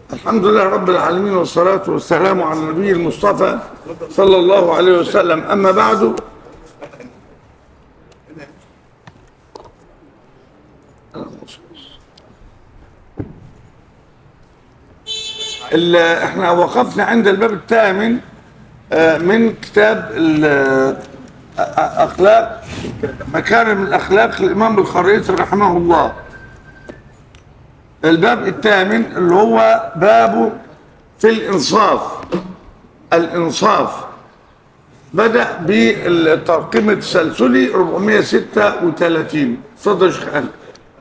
الحمد لله رب العالمين والصلاة والسلام على النبي المصطفى صلى الله عليه وسلم أما بعد ال- احنا وقفنا عند الباب الثامن آه، من كتاب ال- أ- أ- أخلاق مكارم الأخلاق الإمام الخريطي رحمه الله الباب الثامن اللي هو باب في الإنصاف الإنصاف بدأ بالترقيم التسلسلي 436 اتفضل يا شيخ أنس.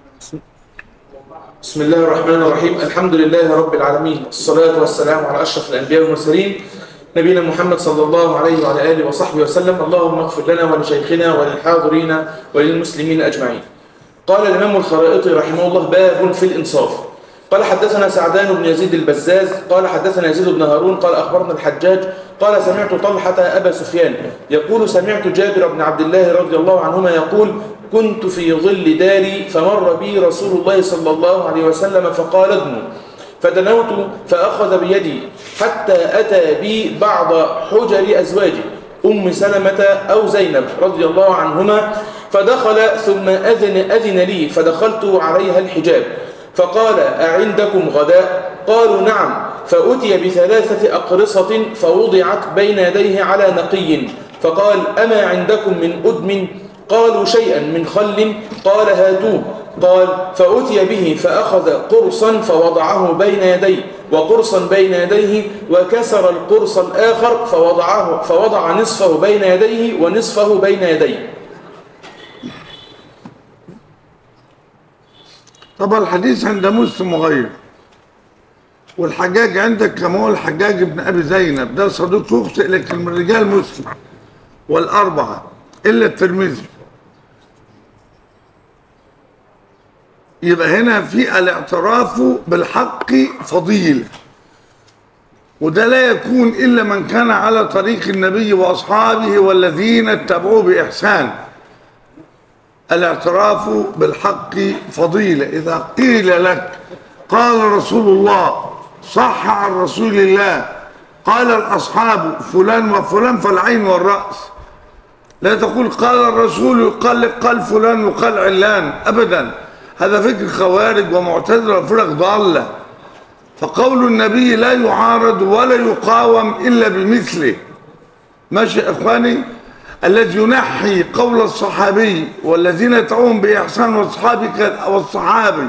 بسم الله الرحمن الرحيم الحمد لله رب العالمين الصلاة والسلام على أشرف الأنبياء والمرسلين نبينا محمد صلى الله عليه وعلى آله وصحبه وسلم اللهم اغفر لنا ولشيخنا وللحاضرين وللمسلمين أجمعين قال الإمام الخرائطي رحمه الله باب في الإنصاف قال حدثنا سعدان بن يزيد البزاز قال حدثنا يزيد بن هارون قال أخبرنا الحجاج قال سمعت طلحة أبا سفيان يقول سمعت جابر بن عبد الله رضي الله عنهما يقول كنت في ظل داري فمر بي رسول الله صلى الله عليه وسلم فقال ادنوا فدنوت فأخذ بيدي حتى أتى بي بعض حجر أزواجي أم سلمة أو زينب رضي الله عنهما فدخل ثم أذن, أذن لي فدخلت عليها الحجاب فقال أعندكم غداء قالوا نعم فأتي بثلاثة أقرصة فوضعت بين يديه على نقي فقال أما عندكم من أدم قالوا شيئا من خل قال هاتوه قال فأتي به فأخذ قرصا فوضعه بين يديه وقرصا بين يديه وكسر القرص الآخر فوضعه فوضع نصفه بين يديه ونصفه بين يديه طبعا الحديث عند مسلم وغيره والحجاج عندك كما هو الحجاج ابن ابي زينب ده صديق يخطئ لكن من رجال مسلم والاربعه الا الترمذي يبقى هنا في الاعتراف بالحق فضيله وده لا يكون الا من كان على طريق النبي واصحابه والذين اتبعوه باحسان الاعتراف بالحق فضيلة إذا قيل لك قال رسول الله صح عن رسول الله قال الأصحاب فلان وفلان فالعين والرأس لا تقول قال الرسول يقال لك قال فلان وقال علان أبدا هذا فكر خوارج ومعتزلة وفرق ضالة فقول النبي لا يعارض ولا يقاوم إلا بمثله ماشي يا إخواني الذي ينحي قول الصحابي والذين يتعون بإحسان والصحابي والصحابي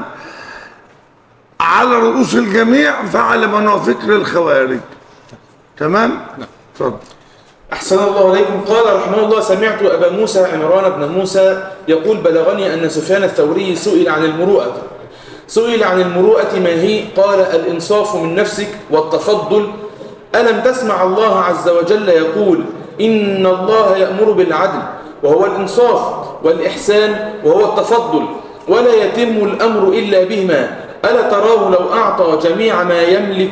على رؤوس الجميع فعل من هو فكر الخوارج تمام؟ اتفضل أحسن الله عليكم قال رحمه الله سمعت أبا موسى عمران بن موسى يقول بلغني أن سفيان الثوري سئل عن المروءة سئل عن المروءة ما هي قال الإنصاف من نفسك والتفضل ألم تسمع الله عز وجل يقول إن الله يأمر بالعدل وهو الإنصاف والإحسان وهو التفضل ولا يتم الأمر إلا بهما ألا تراه لو أعطى جميع ما يملك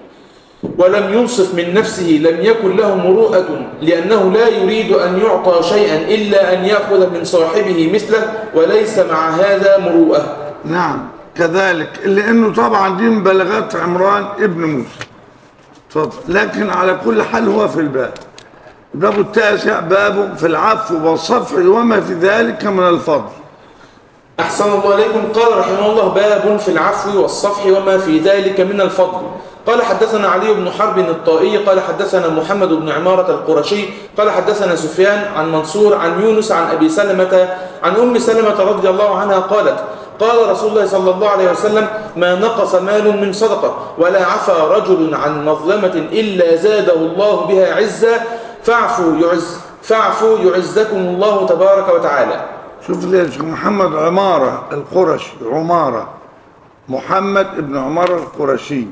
ولم ينصف من نفسه لم يكن له مروءة لأنه لا يريد أن يعطى شيئا إلا أن يأخذ من صاحبه مثله وليس مع هذا مروءة نعم كذلك لأنه طبعا دي من بلاغات عمران ابن موسى اتفضل لكن على كل حال هو في الباب الباب التاسع باب في العفو والصفح وما في ذلك من الفضل أحسن الله عليكم قال رحمه الله باب في العفو والصفح وما في ذلك من الفضل قال حدثنا علي بن حرب الطائي قال حدثنا محمد بن عمارة القرشي قال حدثنا سفيان عن منصور عن يونس عن أبي سلمة عن أم سلمة رضي الله عنها قالت قال رسول الله صلى الله عليه وسلم ما نقص مال من صدقة ولا عفى رجل عن مظلمة إلا زاده الله بها عزا فاعفوا يعز فاعفوا يعزكم الله تبارك وتعالى شوف ليش محمد عمارة القرشي عمارة محمد ابن عمارة القرشي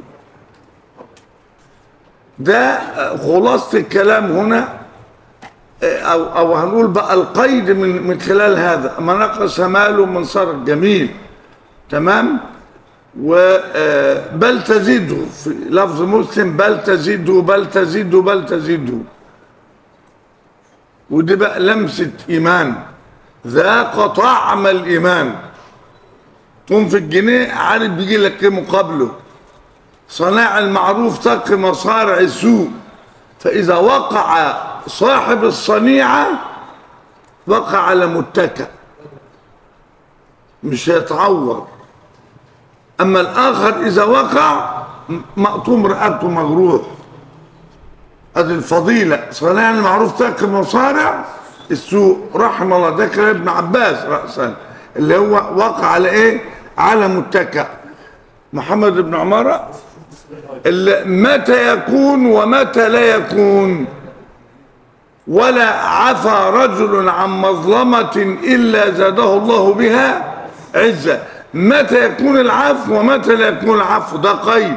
ده خلاصة الكلام هنا أو, أو هنقول بقى القيد من, من خلال هذا ما نقص ماله من صرف جميل تمام وبل تزيده في لفظ مسلم بل تزيده بل تزيده بل تزيده ودي بقى لمسة إيمان ذاق طعم الإيمان تقوم في الجنيه عارف بيجي لك ايه مقابله صناع المعروف تقي مصارع السوء فإذا وقع صاحب الصنيعة وقع على متكأ مش هيتعور أما الآخر إذا وقع مقطوم رقبته مجروح هذه الفضيلة صناع المعروف تقي مصارع السوء رحم الله ده كلام ابن عباس رأسا اللي هو وقع على ايه على متكأ محمد بن عمارة اللي متى يكون ومتى لا يكون ولا عفى رجل عن مظلمة إلا زاده الله بها عزة متى يكون العفو ومتى لا يكون العفو ده قيد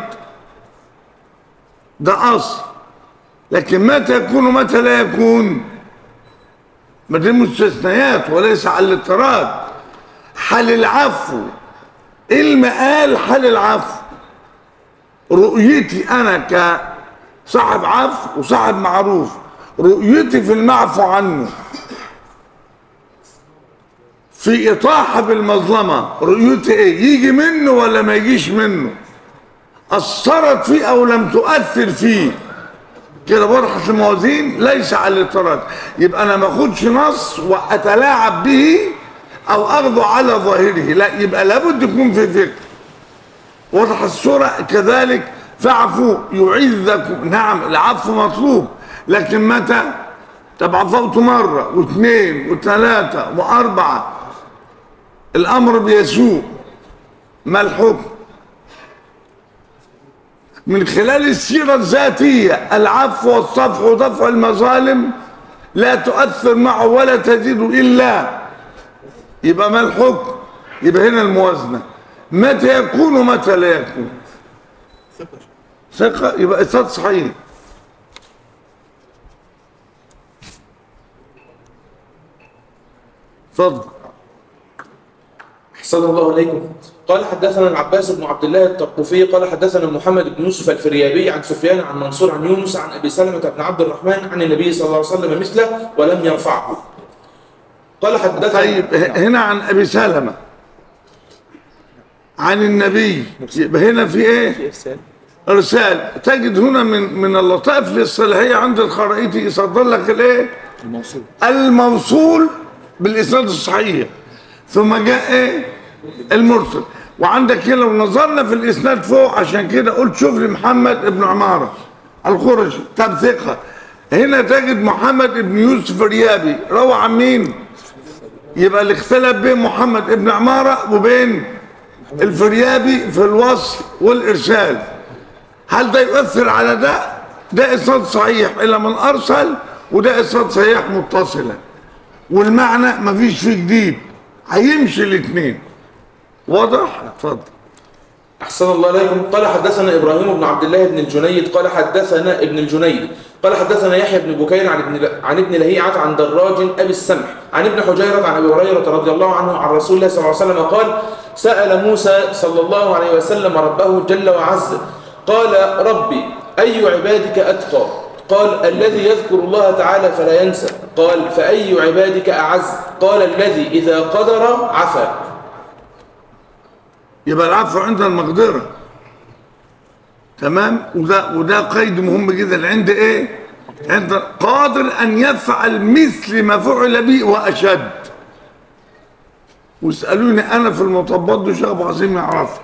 ده أصل لكن متى يكون ومتى لا يكون ما دي مستثنيات وليس على الاضطراد حال العفو ايه المقال حال العفو رؤيتي انا كصاحب عفو وصاحب معروف رؤيتي في المعفو عنه في اطاحه بالمظلمه رؤيتي ايه يجي منه ولا ما يجيش منه اثرت فيه او لم تؤثر فيه كده برحة الموازين ليس على الاضطراد يبقى انا ما اخدش نص واتلاعب به او اخذه على ظاهره لا يبقى لابد يكون في فكر وضح الصورة كذلك فاعفوا يعزكم نعم العفو مطلوب لكن متى طب عفوت مرة واثنين وثلاثة وأربعة الأمر بيسوء ما الحكم من خلال السيرة الذاتية العفو والصفح ودفع المظالم لا تؤثر معه ولا تزيد إلا يبقى ما الحكم يبقى هنا الموازنة متى يكون ومتى لا يكون ثقة يبقى إسناد صحيح اتفضل أحسن الله إليكم قال حدثنا العباس بن عبد الله الطرقفي قال حدثنا محمد بن يوسف الفريابي عن سفيان عن منصور عن يونس عن أبي سلمة بن عبد الرحمن عن النبي صلى الله عليه وسلم مثله ولم يرفعه قال حدثنا طيب ه- هنا عن ابي سلمة عن النبي يبقى هنا في ايه ارسال تجد هنا من من اللطائف الاصطلاحيه عند الخرائطي يصدر لك الايه الموصول الموصول بالاسناد الصحيح ثم جاء ايه المرسل وعندك هنا لو نظرنا في الاسناد فوق عشان كده قلت شوف لي محمد ابن عماره القرشي طب ثقه هنا تجد محمد ابن يوسف الريابي روى عن مين يبقى الاختلاف بين محمد ابن عماره وبين الفريابي في الوصل والارسال هل ده يؤثر على ده ده اسناد صحيح الى من ارسل وده اسناد صحيح متصلا والمعنى مفيش فيه جديد هيمشي الاثنين واضح اتفضل أحسن الله إليكم قال حدثنا إبراهيم بن عبد الله بن الجنيد قال حدثنا ابن الجنيد قال حدثنا يحيى بن بكير عن ابن عن ابن لهيعة عن دراج أبي السمح عن ابن حجيرة عن أبي هريرة رضي الله عنه عن رسول الله صلى الله عليه وسلم قال سأل موسى صلى الله عليه وسلم ربه جل وعز قال ربي أي عبادك أتقى قال الذي يذكر الله تعالى فلا ينسى قال فأي عبادك أعز قال الذي إذا قدر عفا يبقى العفو عند المقدرة تمام وده وده قيد مهم جدا عند ايه عند قادر ان يفعل مثل ما فعل به واشد واسالوني انا في المطبات دي شيخ ابو عظيم يعرفها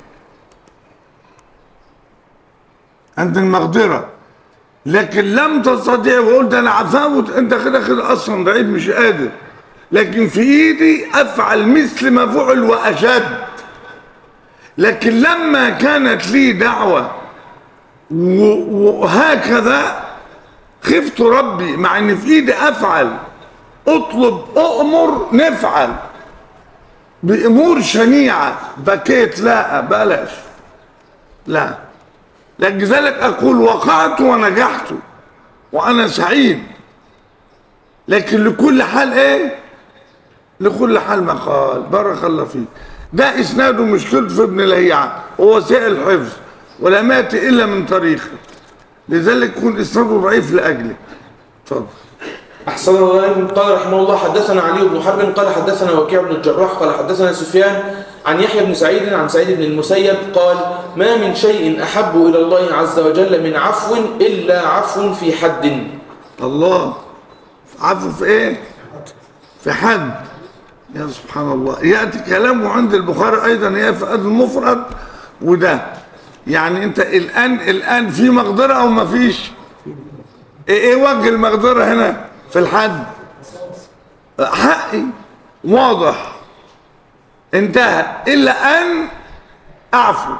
عند المقدره لكن لم تستطيع وقلت انا عفاوت انت كده كده اصلا ضعيف مش قادر لكن في ايدي افعل مثل ما فعل واشد لكن لما كانت لي دعوة و- وهكذا خفت ربي مع ان في ايدي افعل اطلب اؤمر نفعل بامور شنيعة بكيت لا بلاش لا لذلك اقول وقعت ونجحت وانا سعيد لكن لكل حال ايه لكل حال مقال بارك الله فيك ده اسناده مشكلته في ابن لهيعة هو سيء الحفظ ولا مات الا من طريقه لذلك يكون اسناده ضعيف لاجله اتفضل أحسن الله إليكم قال رحمه الله حدثنا علي بن حرب قال حدثنا وكيع بن الجراح قال حدثنا سفيان عن يحيى بن سعيد عن سعيد بن المسيب قال ما من شيء أحب إلى الله عز وجل من عفو إلا عفو في حد الله عفو في ايه في حد يا سبحان الله ياتي كلامه عند البخاري ايضا يا في أدب المفرد وده يعني انت الان الان في مقدره او ما فيش ايه ايه وجه المقدره هنا في الحد حقي واضح انتهى الا ان اعفو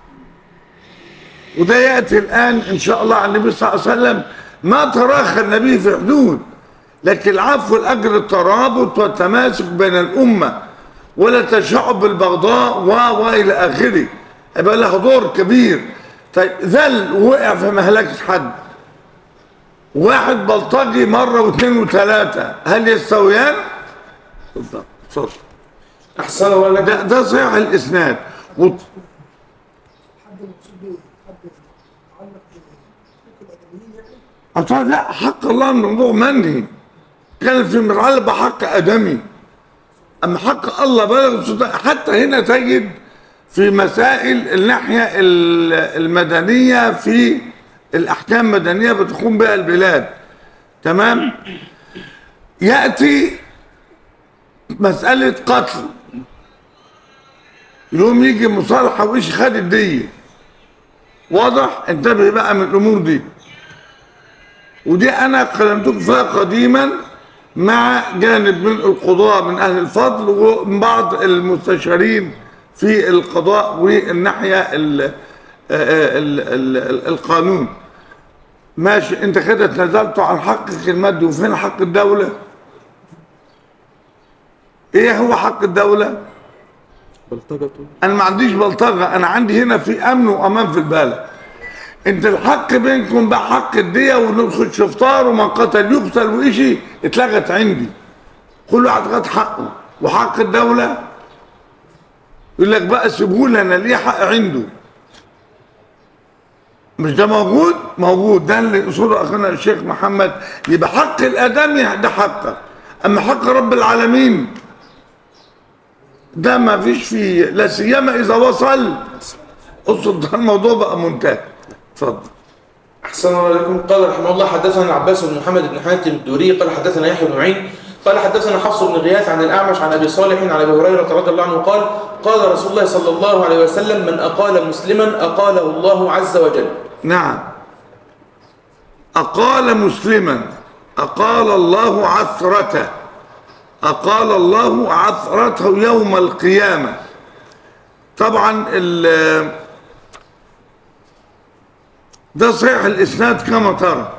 وده ياتي الان ان شاء الله عن النبي صلى الله عليه وسلم ما تراخى النبي في حدود لكن العفو الاجر الترابط والتماسك بين الامه ولا تشعب بالبغضاء و والى اخره يبقى لها دور كبير طيب ذل وقع في مهلكه حد واحد بلطجي مره واثنين وثلاثه هل يستويان؟ اتفضل اتفضل أحسن الله لك ده ده صحيح الاسناد و... حد المقصود به حد متعلق بحقوق الادميين يعني أصلا لا حق الله الموضوع منهي كان في متعلق بحق ادمي اما حق الله بلغ السلطان حتى هنا تجد في مسائل الناحيه ال- المدنيه في الاحكام المدنيه بتقوم بها البلاد تمام ياتي مساله قتل يوم يجي مصالحه وإيش خد الديه واضح انتبه بقى من الامور دي ودي انا كلمتكم فيها قديما مع جانب من القضاء من اهل الفضل ومن بعض المستشارين في القضاء والناحيه ال ال ال القانون ماشي انت كده تنازلت عن حقك المادي وفين حق الدوله ايه هو حق الدوله بلطجة انا ما عنديش بلطجه انا عندي هنا في امن وامان في البلد انت الحق بينكم بقى حق الديه وندخل شفطار ومن قتل يقتل وإشي اتلغت عندي كل واحد خد حقه وحق الدوله يقول لك بقى سيبوه لي انا ليه حق عنده مش ده موجود موجود ده اللي يقصده اخونا الشيخ محمد يبقى حق الادمي ده حقك اما حق رب العالمين ده ما فيش فيه لا سيما اذا وصل اقصد ده الموضوع بقى منتهي اتفضل أحسن الله إليكم قال رحمه الله حدثنا العباس بن محمد بن حاتم الدوري قال حدثنا يحيى بن معين قال حدثنا حفص بن غياث عن الأعمش عن أبي صالح عن أبي هريرة رضي الله عنه قال قال رسول الله صلى الله عليه وسلم من أقال مسلما أقاله الله عز وجل نعم أقال مسلما أقال الله عثرته أقال الله عثرته يوم القيامة طبعا ال- ده صحيح الإسناد كما ترى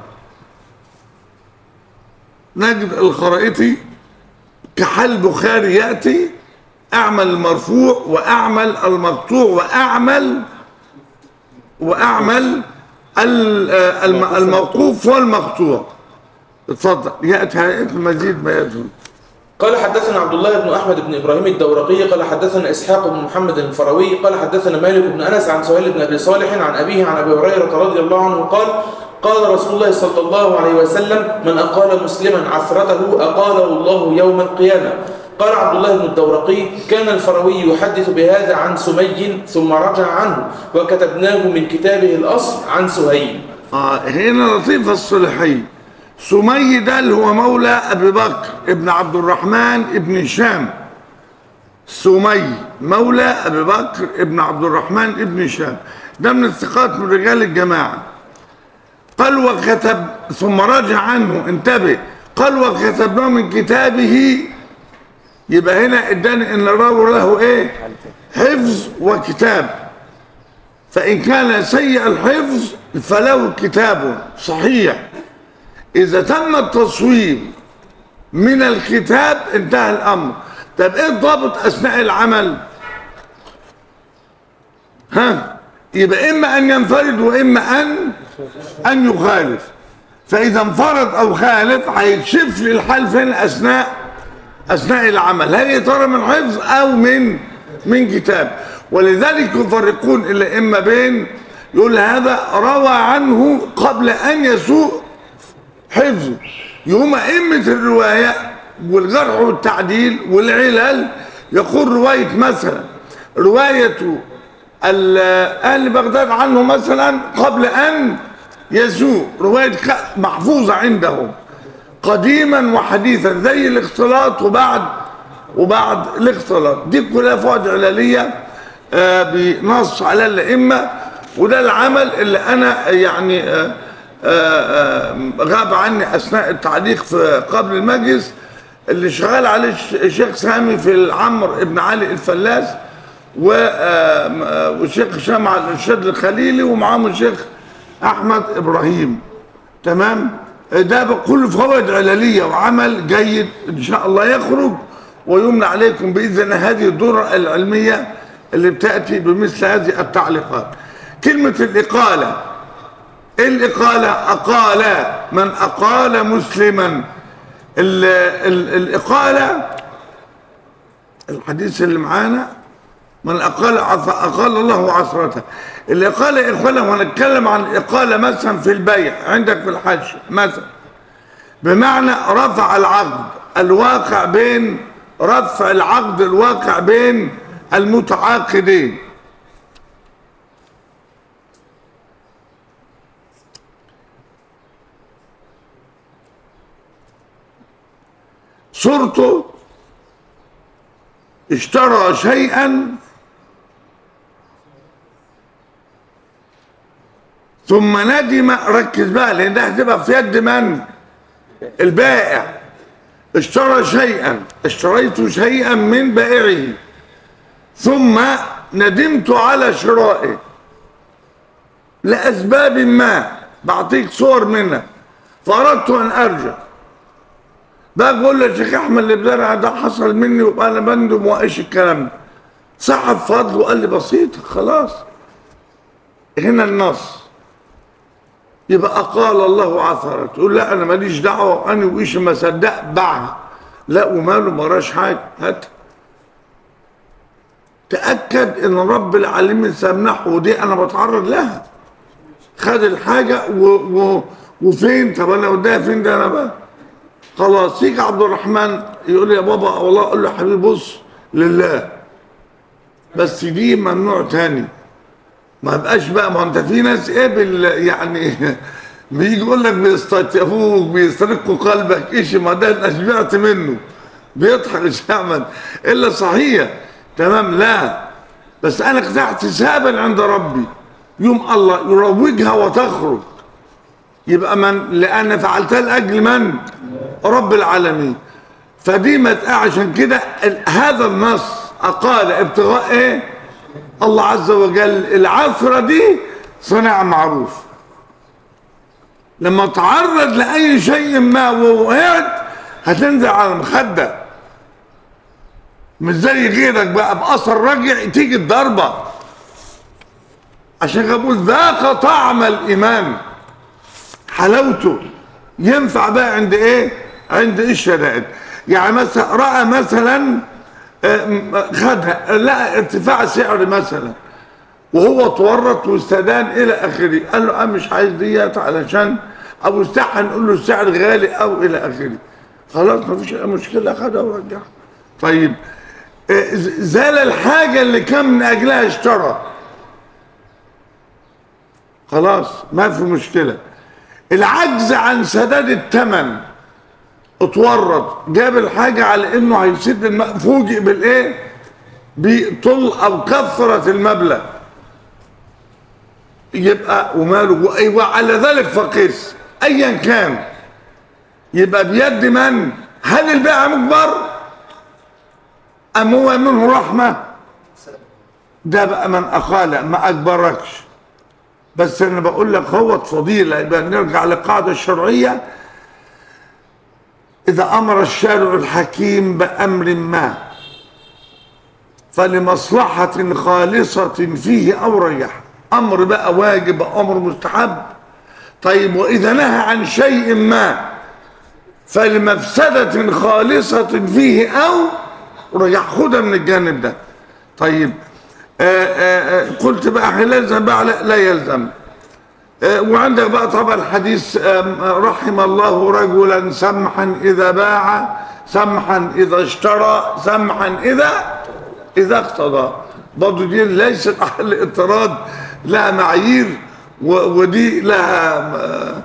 نجد الخرائطي كحال البخاري يأتي أعمل المرفوع وأعمل المقطوع وأعمل واعمل ال- آه، الم- الموقوف والمقطوع اتفضل ياتي هيئه المزيد ما يدخل قال حدثنا عبد الله بن احمد بن ابراهيم الدورقي قال حدثنا اسحاق بن محمد الفروي قال حدثنا مالك بن انس عن سهيل بن ابي صالح عن ابيه عن ابي هريره رضي الله عنه قال قال رسول الله صلى الله عليه وسلم من اقال مسلما عثرته اقاله الله يوم القيامه قال عبد الله بن الدورقي كان الفروي يحدث بهذا عن سمي ثم رجع عنه وكتبناه من كتابه الاصل عن سهيل اه هنا لطيفه الصلحي سمي ده اللي هو مولى ابي بكر ابن عبد الرحمن ابن هشام سمي مولى ابي بكر ابن عبد الرحمن ابن هشام ده من الثقات من رجال الجماعه قال وكتب ثم رجع عنه انتبه قال وكتبناه من كتابه يبقى هنا اداني ان الراوي له ايه حفظ وكتاب فان كان سيء الحفظ فله كتاب صحيح اذا تم التصويب من الكتاب انتهى الامر طب ايه الضابط اثناء العمل ها يبقى اما ان ينفرد واما ان ان يخالف فاذا انفرد او خالف هيكشف لي الحال فين اثناء اثناء العمل هل يا ترى من حفظ او من من كتاب ولذلك يفرقون الائمه بين يقول هذا روى عنه قبل ان يسوء حفظه يقوم ائمه الروايه والجرح والتعديل والعلل يقول روايه مثلا رواية ال- أهل بغداد عنه مثلا قبل أن يسوء رواية ك- محفوظة عندهم قديما وحديثا زي الاختلاط وبعد وبعد الاختلاط دي كلها فوائد علالية آه، بنص على الأئمة وده العمل اللي أنا يعني آه، آه، آه، غاب عني أثناء التعليق في قبل المجلس اللي شغال عليه الش- الشيخ سامي في العمر ابن علي الفلاس و- آه، والشيخ شمع الارشاد الخليلي ومعاهم الشيخ احمد ابراهيم تمام ده بكل فوائد علليه وعمل جيد ان شاء الله يخرج ويمنع عليكم باذن الله هذه الدره العلميه اللي بتاتي بمثل هذه التعليقات كلمه الاقاله إيه الاقاله اقال من اقال مسلما ال ال الاقاله الحديث اللي معانا من أقال عث- أقال الله عثرته الإقالة يا إخوانا ونتكلم عن الإقالة مثلا في البيع عندك في الحج مثلا بمعنى رفع العقد الواقع بين رفع العقد الواقع بين المتعاقدين صورته اشترى شيئا ثم ندم ركز بقى لان ده هتبقى في يد من البائع اشترى شيئا اشتريت شيئا من بائعه ثم ندمت على شرائه لاسباب ما بعطيك صور منها فاردت ان ارجع بقى بقول له شيخ احمد اللي بزرع ده حصل مني وانا بندم وايش الكلام ده صاحب فضل وقال لي بسيطه خلاص هنا النص يبقى قال الله عثرة تقول لا انا ماليش دعوه انا وإيش ما صدق باعها لا وماله ما راش حاجه هات تاكد ان رب العالمين سامحه ودي انا بتعرض لها خد الحاجه و... و... وفين طب انا وديها فين ده انا بقى خلاص يجي عبد الرحمن يقول لي يا بابا والله اقول له يا حبيبي بص لله بس دي ممنوع تاني ما بقاش بقى ما انت في ناس ايه بال يعني بيجي يقول لك بيستطيبوك بيسترقوا قلبك ايش ما ده انا شبعت منه بيضحك مش احمد الا صحيح تمام لا بس انا خدت احتسابا عند ربي يوم الله يروجها وتخرج يبقى من لان فعلتها لاجل من رب العالمين فدي مسألة عشان كده ال- هذا النص أقال ابتغاء إيه؟ الله عز وجل العثرة دي صنع معروف لما تعرض لأي شيء ما ووقعت هتنزل على المخدة مش زي غيرك بقى بأثر رجع تيجي الضربة عشان كده بقول ذاق طعم الإيمان حلاوته ينفع بقى عند ايه عند الشدائد يعني مثلا راى مثلا آه، م- خدها لقى ارتفاع سعر مثلا وهو تورط واستدان الى اخره قال له انا مش عايز ديت علشان ابو استحى نقول له السعر غالي او الى اخره خلاص ما فيش اي مشكله خدها ورجعها طيب آه، ز- زال الحاجه اللي كان من اجلها اشترى خلاص ما في مشكله العجز عن سداد الثمن اتورط جاب الحاجة على انه هيسد الم... فوجئ بالايه بطل او كثرة المبلغ يبقى وماله و- وعلى ذلك فقيس ايا كان يبقى بيد من هل البيع مجبر ام هو منه رحمة ده بقى من اقال ما اجبركش بس انا بقول لك هو فضيله يبقى نرجع للقاعده الشرعيه اذا امر الشارع الحكيم بامر ما فلمصلحه خالصه فيه او ريح امر بقى واجب أو امر مستحب طيب واذا نهى عن شيء ما فلمفسده خالصه فيه او ريح خدها من الجانب ده طيب آآ آآ قلت بقى هل يلزم بقى لا, لا يلزم آه، وعندك بقى طبعا حديث آم، رحم الله رجلا سمحا اذا باع سمحا اذا اشترى سمحا اذا اذا اقتضى برضه دي ليست على الاضطراد لها معايير و- ودي لها آه،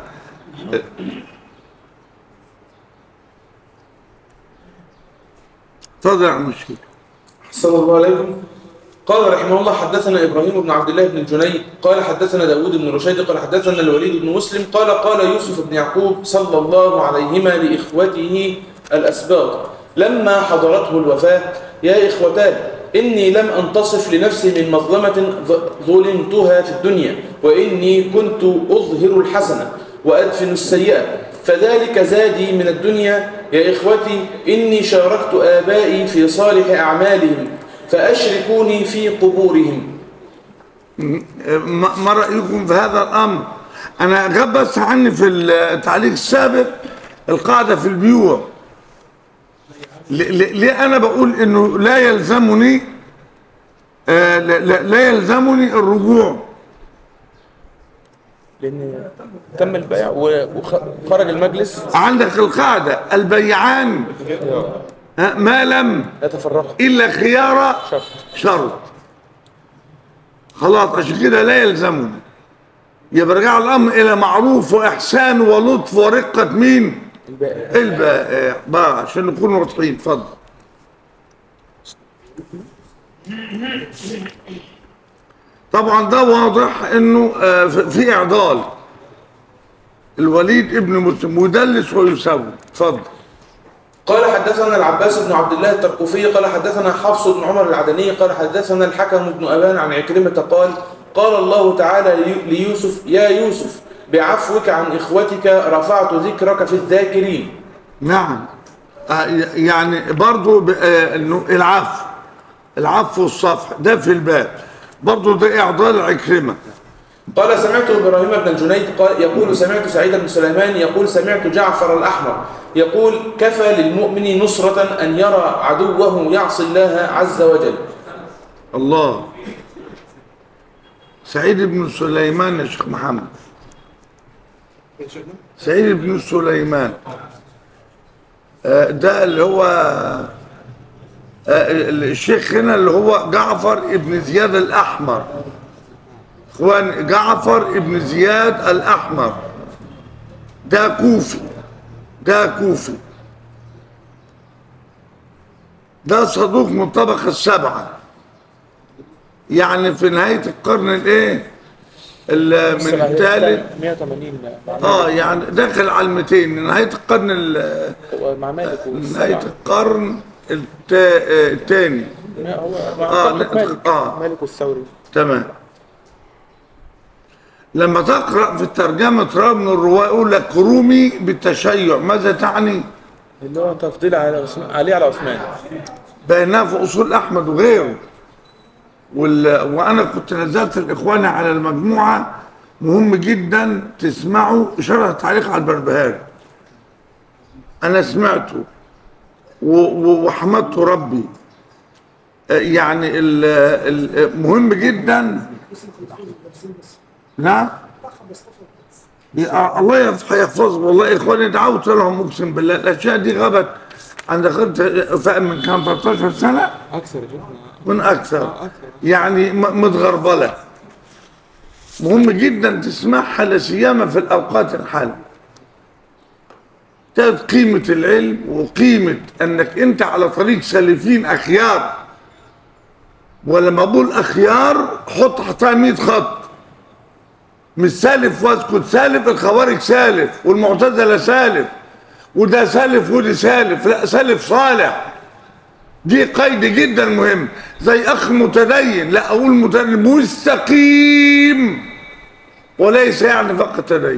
اتفضل يا عم الشيخ صلى الله عليكم قال رحمه الله حدثنا إبراهيم بن عبد الله بن الجنيد قال حدثنا داود بن رشيد قال حدثنا الوليد بن مسلم قال قال يوسف بن يعقوب صلى الله عليهما لإخوته الأسباط لما حضرته الوفاة يا إخوتاه إني لم أنتصف لنفسي من مظلمة ظ- ظلمتها في الدنيا وإني كنت أظهر الحسنة وأدفن السيئة فذلك زادي من الدنيا يا إخوتي إني شاركت آبائي في صالح أعمالهم فأشركوني في قبورهم ما ما رأيكم في هذا الأمر أنا غاب بس عني في التعليق السابق القاعدة في البيوع ل- ل- ليه أنا بقول إنه لا يلزمني آه، لا- لا لا يلزمني الرجوع لأن تم البيع وخرج المجلس عندك القاعدة البيعان آه، ما لم يتفرقوا إلا خيار شرط شرط خلاص عشان كده لا يلزمني يبقى رجع الامر الى معروف واحسان ولطف ورقه مين البائع البائع بقى عشان نكون واضحين اتفضل طبعا ده واضح انه آه، في في اعضال الوليد ابن مسلم مدلس ويسوي اتفضل قال حدثنا العباس بن عبد الله التركوفي قال حدثنا حفص بن عمر العدني قال حدثنا الحكم بن أبان عن عكرمة قال قال الله تعالى لي- ليوسف يا يوسف بعفوك عن إخوتك رفعت ذكرك في الذاكرين نعم آه، يعني برضو ب- آه، انه العفو العفو والصفح ده في الباب برضو ده اعضال عكرمه قال سمعت إبراهيم بن الجنيد قال يقول سمعت سعيد بن سليمان يقول سمعت جعفر الأحمر يقول كفى للمؤمن نصرة أن يرى عدوه يعصي الله عز وجل الله سعيد بن سليمان يا شيخ محمد سعيد بن سليمان آه، ده اللي هو آه، الشيخ هنا اللي هو جعفر ابن زياد الأحمر اخوان جعفر ابن زياد الأحمر ده كوفي ده كوفي ده صدوق من الطبقة السبعة يعني في نهاية القرن الايه ال- من الثالث 180 اه يعني داخل على ال 200 من نهاية القرن ال- مع مالك نهاية القرن الثاني هو آه، مالك. آه. مالك والثوري تمام لما تقرأ في الترجمة ترى من الرواة يقول لك رومي بالتشيع ماذا تعني؟ اللي هو تفضيل على عثمان علي على عثمان بينها في اصول احمد وغيره وال... وانا كنت نزلت الاخوان على المجموعه مهم جدا تسمعوا شرح تعليق على البربهاري انا سمعته و... و... وحمدت ربي آه، يعني ال... ال... مهم جدا بس الخلفين لابسين بس نعم فخم بس فخم بس يا الله يفتح يحفظهم والله اخواني دعوت لهم اقسم بالله الاشياء دي غابت عند خدت فاهم من كام 13 سنه اكثر جدا من اكثر يعني م- متغربله مهم جدا تسمعها لا سيما في الاوقات الحاليه تعرف قيمه العلم وقيمه انك انت على طريق سالفين اخيار ولما بقول اخيار حط تحتها 100 خط مش سالف واسكت سالف الخوارج سالف والمعتزله سالف وده سالف ودي سالف لا سالف صالح دي قيد جدا مهم زي اخ متدين لا اقول متدين مستقيم وليس يعني فقط تدين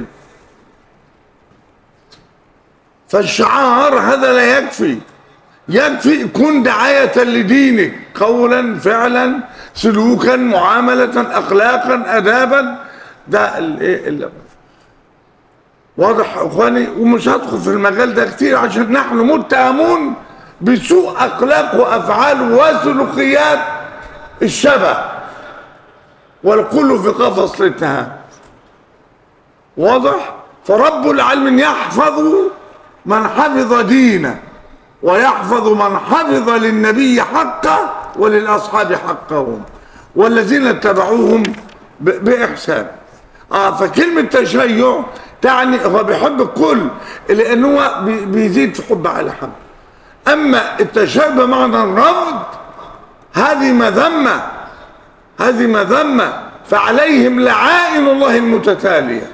فالشعار هذا لا يكفي يكفي كن دعاية لدينك قولا فعلا سلوكا معاملة اخلاقا ادابا ده الايه ال- واضح يا اخواني ومش هدخل في المجال ده كتير عشان نحن متهمون بسوء اخلاق وافعال وسلوكيات الشبه والكل في قفص الاتهام واضح فرب العالمين يحفظ من حفظ دينه ويحفظ من حفظ للنبي حقه وللاصحاب حقهم والذين اتبعوهم ب- بإحسان اه فكلمة تشيع تعني هو بيحب الكل لأن هو بي- بيزيد في حب على حب أما التشيع بمعنى الرفض هذه مذمة هذه مذمة فعليهم لعائن الله المتتالية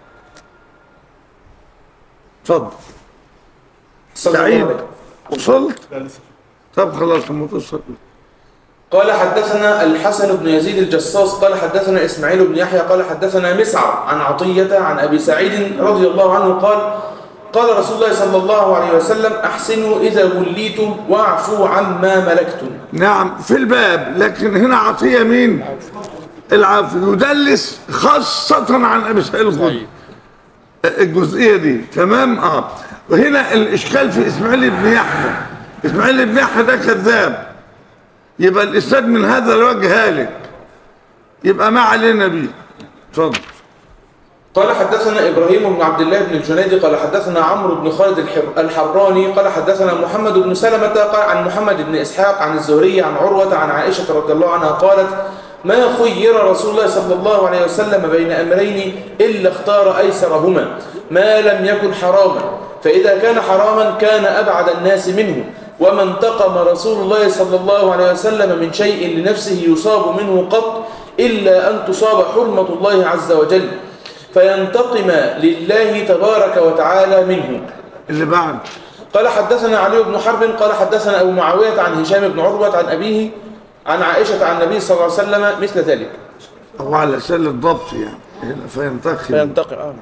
اتفضل صلى الله سعيد عليه وصلت طب خلاص متصل قال حدثنا الحسن بن يزيد الجصاص قال حدثنا إسماعيل بن يحيى قال حدثنا مسعر عن عطية عن أبي سعيد رضي الله عنه قال قال رسول الله صلى الله عليه وسلم أحسنوا إذا وليتم واعفوا عما ملكتم نعم في الباب لكن هنا عطية مين العفو يدلس خاصة عن أبي سعيد الخدري الجزئية دي تمام اه وهنا الإشكال في إسماعيل بن يحيى إسماعيل بن يحيى ده كذاب يبقى الإسناد من هذا الوجه هالك يبقى ما علينا بيه اتفضل قال حدثنا إبراهيم بن عبد الله بن الجنيد قال حدثنا عمرو بن خالد الحر- الحراني قال حدثنا محمد بن سلمة قال عن محمد بن إسحاق عن الزهري عن عروة عن عائشة رضي الله عنها قالت ما خير رسول الله صلى الله عليه وسلم بين أمرين إلا اختار أيسرهما ما لم يكن حراما فإذا كان حراما كان أبعد الناس منه وما انتقم رسول الله صلى الله عليه وسلم من شيء لنفسه يصاب منه قط إلا أن تصاب حرمة الله عز وجل فينتقم لله تبارك وتعالى منه اللي بعد قال حدثنا علي بن حرب قال حدثنا أبو معاوية عن هشام بن عروة عن أبيه عن عائشة عن النبي صلى الله عليه وسلم مثل ذلك أو على سل الضبط يعني هنا فينتقم فينتقم آه.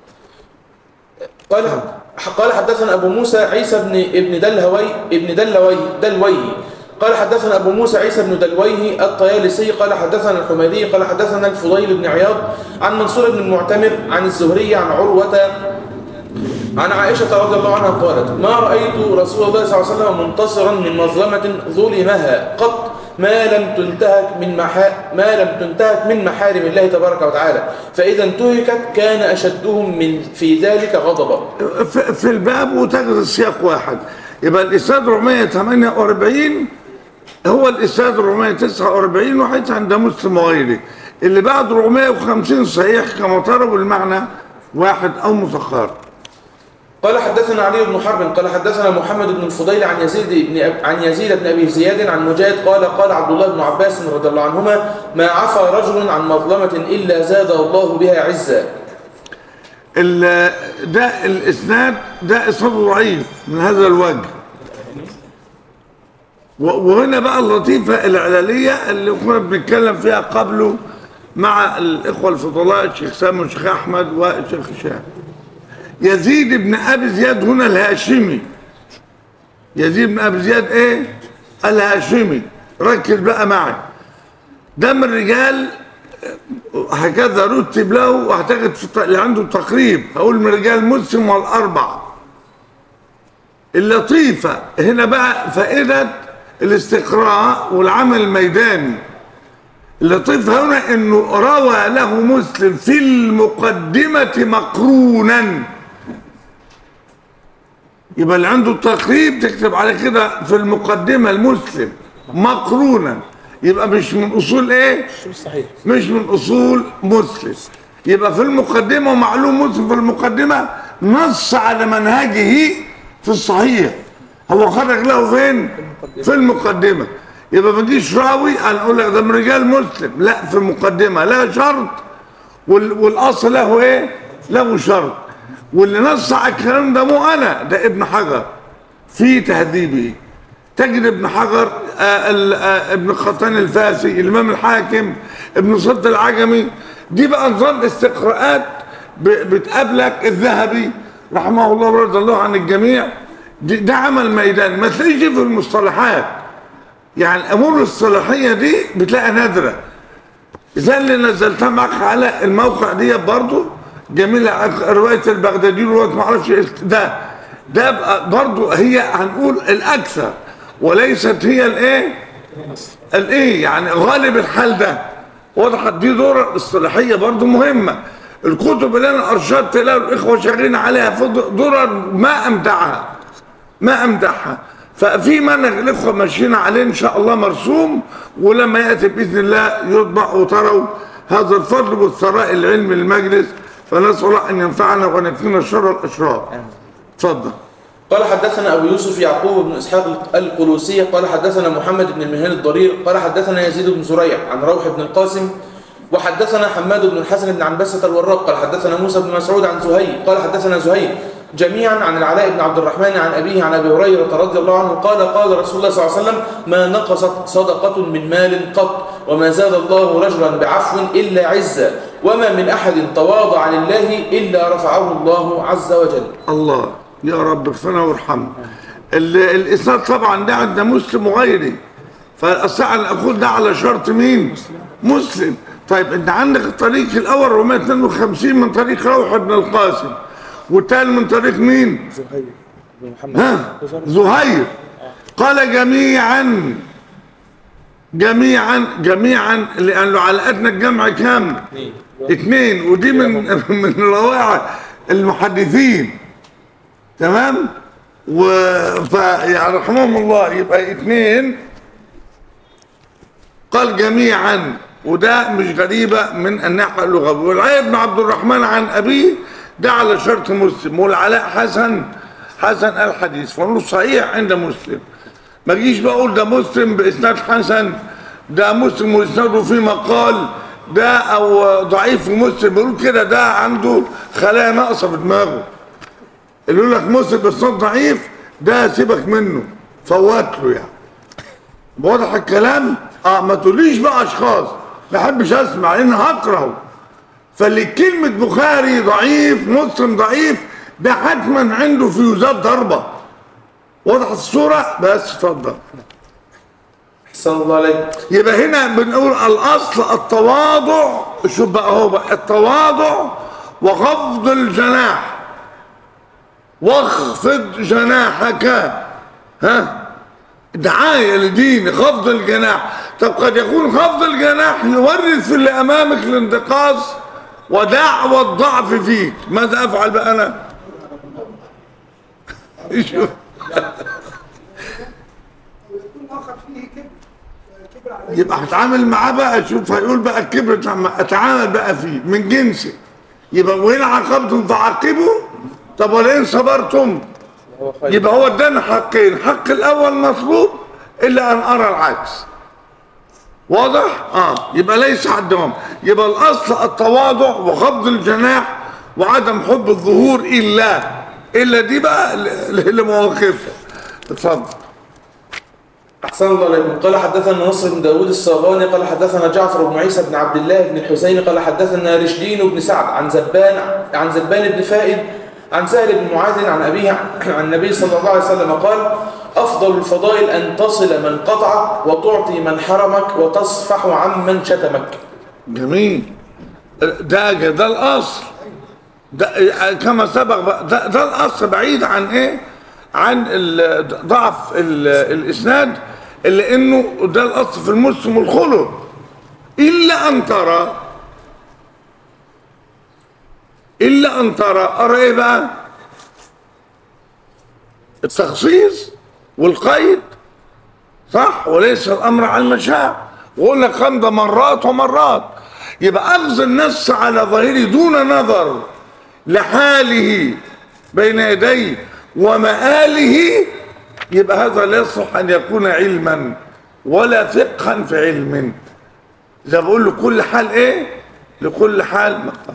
قال قال حدثنا أبو موسى عيسى بن ابن دلهوي ابن دلوي دلوي قال حدثنا أبو موسى عيسى بن دلويه الطيالسي قال حدثنا الحميدي قال حدثنا الفضيل بن عياض عن منصور بن المعتمر عن الزهري عن عروة عن عائشة رضي الله عنها قالت ما رأيت رسول الله صلى الله عليه وسلم منتصرا من مظلمة ظلمها قط ما لم تنتهك من محا... ما لم تنتهك من محارم الله تبارك وتعالى فإذا انتهكت كان أشدهم من في ذلك غضبا في في الباب وتجد السياق واحد يبقى الإسناد 448 هو الإسناد 449 وحيث عند مسلم وغيره اللي بعد 450 صحيح كما طلبوا المعنى واحد أو متقارب قال حدثنا علي بن حرب قال حدثنا محمد بن الفضيل عن يزيد بن أب... عن يزيد بن ابي زياد عن مجاهد قال قال عبد الله بن عباس رضي الله عنهما ما عفى رجل عن مظلمة الا زاد الله بها عزا ال- ده الإسناد ده إسناد ضعيف من هذا الوجه و- وهنا بقى اللطيفة العلالية اللي كنا بنتكلم فيها قبله مع الإخوة الفضلاء الشيخ سامي والشيخ أحمد والشيخ هشام يزيد بن أبي زياد هنا الهاشمي يزيد بن أبي زياد إيه؟ الهاشمي ركز بقى معي ده من الرجال هكذا رتب له واعتقد في الت- اللي عنده تقريب هقول من رجال مسلم والأربعة اللطيفة هنا بقى فائدة الاستقراء والعمل الميداني اللطيفة هنا انه روى له مسلم في المقدمة مقرونا يبقى اللي عنده التقريب تكتب على كده في المقدمة المسلم مقرونا يبقى مش من اصول ايه صحيح مش من اصول مسلم يبقى في المقدمه ومعلوم مسلم في المقدمه نص على منهجه في الصحيح هو خرج له فين في المقدمه يبقى ما تجيش راوي انا اقول لك ده من رجال مسلم لا في المقدمه لا شرط وال- والاصل له ايه له شرط واللي نص على الكلام ده مو انا ده ابن حجر في تهذيبه تجد ابن حجر آه ال- آه ابن خطان الفاسي الامام الحاكم ابن صد العجمي دي بقى نظام استقراءات ب- بتقابلك الذهبي رحمه الله ورضي الله عن الجميع دي- ده عمل ميدان ما تلاقيش دي في المصطلحات يعني الامور الاصطلاحيه دي بتلاقيها نادره زي اللي نزلتها معاك على الموقع دي برضو جميلة رواية البغدادي ورواية معرفش إيه ده ده بقى برضو هي هنقول الأكثر وليست هي الإيه الإيه يعني غالب الحال ده وضحت دي دورة اصطلاحية برضو مهمة الكتب اللي أنا أرشدت لها الإخوة شغالين عليها في دورة ما أمتعها ما أمدحها ففي منهج الاخوه ماشيين عليه ان شاء الله مرسوم ولما ياتي باذن الله يطبع وتروا هذا الفضل والثراء العلمي للمجلس فنسال الله ان ينفعنا ونكفينا شر الاشرار اتفضل قال حدثنا أبو يوسف يعقوب بن إسحاق القلوسي قال حدثنا محمد بن المهان الضرير قال حدثنا يزيد بن زريع عن روح بن القاسم وحدثنا حماد بن الحسن بن عنبسة الوراق قال حدثنا موسى بن مسعود عن زهير قال حدثنا زهير جميعا عن العلاء بن عبد الرحمن عن أبيه عن أبي هريرة رضي الله عنه قال قال رسول الله صلى الله عليه وسلم ما نقصت صدقة من مال قط وما زاد الله رجلا بعفو إلا عزا وما من أحد تواضع لله إلا رفعه الله عز وجل الله يا رب اغفرنا وارحمنا ال- الاسناد طبعا ده عند مسلم وغيره فاستطيع ان اقول ده على شرط مين مسلم طيب انت عندك الطريق الاول 452 من طريق روح بن القاسم والتاني من طريق مين زهير بن محمد ها زهير قال جميعا جميعا جميعا لانه على ادنى الجمع كام اثنين ودي من من روائع المحدثين تمام و ف يعني رحمهم الله يبقى اثنين قال جميعا وده مش غريبة من الناحية اللغوية والعلاء بن عبد الرحمن عن أبيه ده على شرط مسلم والعلاء حسن حسن الحديث فنقول صحيح عند مسلم ما جيش بقول ده مسلم بإسناد حسن ده مسلم وإسناده في مقال ده أو ضعيف مسلم بيقول كده ده عنده خلايا ناقصة في دماغه اللي يقول لك مسلم بإسناد ضعيف ده سيبك منه فوت له يعني واضح الكلام اه ما تقوليش بقى اشخاص ما احبش اسمع لان هكرهه فاللي كلمة بخاري ضعيف مسلم ضعيف ده حتما عنده فيوزات ضربة واضح الصورة بس اتفضل أحسن الله عليك يبقى هنا بنقول الاصل التواضع شوف بقى هو بقى التواضع وخفض الجناح واخفض جناحك ها دعاية لدين خفض الجناح طب قد يكون خفض الجناح يورث في اللي امامك الانتقاص ودعوى الضعف فيك ماذا افعل بقى انا شوف ويكون اخر فيه كبر كبر عليه يبقى هتعامل معاه بقى شوف هيقول بقى الكبر بتاع- اتعامل بقى فيه من جنسه يبقى وين عاقبتم فعاقبوا طب ولئن صبرتم هو خير يبقى هو ادانا حقين حق الاول مطلوب الا ان ارى العكس واضح اه يبقى ليس عندهم يبقى الاصل التواضع وخفض الجناح وعدم حب الظهور الا الا دي بقى ل- ل- لمواقفها اتفضل أحسن الله عليكم قال حدثنا نصر بن داود الصاغاني قال حدثنا جعفر بن عيسى بن عبد الله بن الحسين قال حدثنا رشدين بن سعد عن زبان عن زبان بن فائد عن سهل بن معاذ عن أبيه عن النبي صلى الله عليه وسلم قال أفضل الفضائل أن تصل من قطعك وتعطي من حرمك وتصفح عن من شتمك جميل ده ده الاصل ده كما سبق بقى ده, ده الاصل بعيد عن ايه عن ال- ضعف ال- الاسناد الا انه ده الاصل في المسلم والخلق الا ان ترى الا ان ترى ارى ايه بقى التخصيص والقيد صح وليس الامر على المشاع وقول لك خمده مرات ومرات يبقى اخذ النص على ظاهره دون نظر لحاله بين يديه ومآله يبقى هذا لا يصلح ان يكون علما ولا فقها في علم زي بقول لكل حال ايه لكل حال مقتصد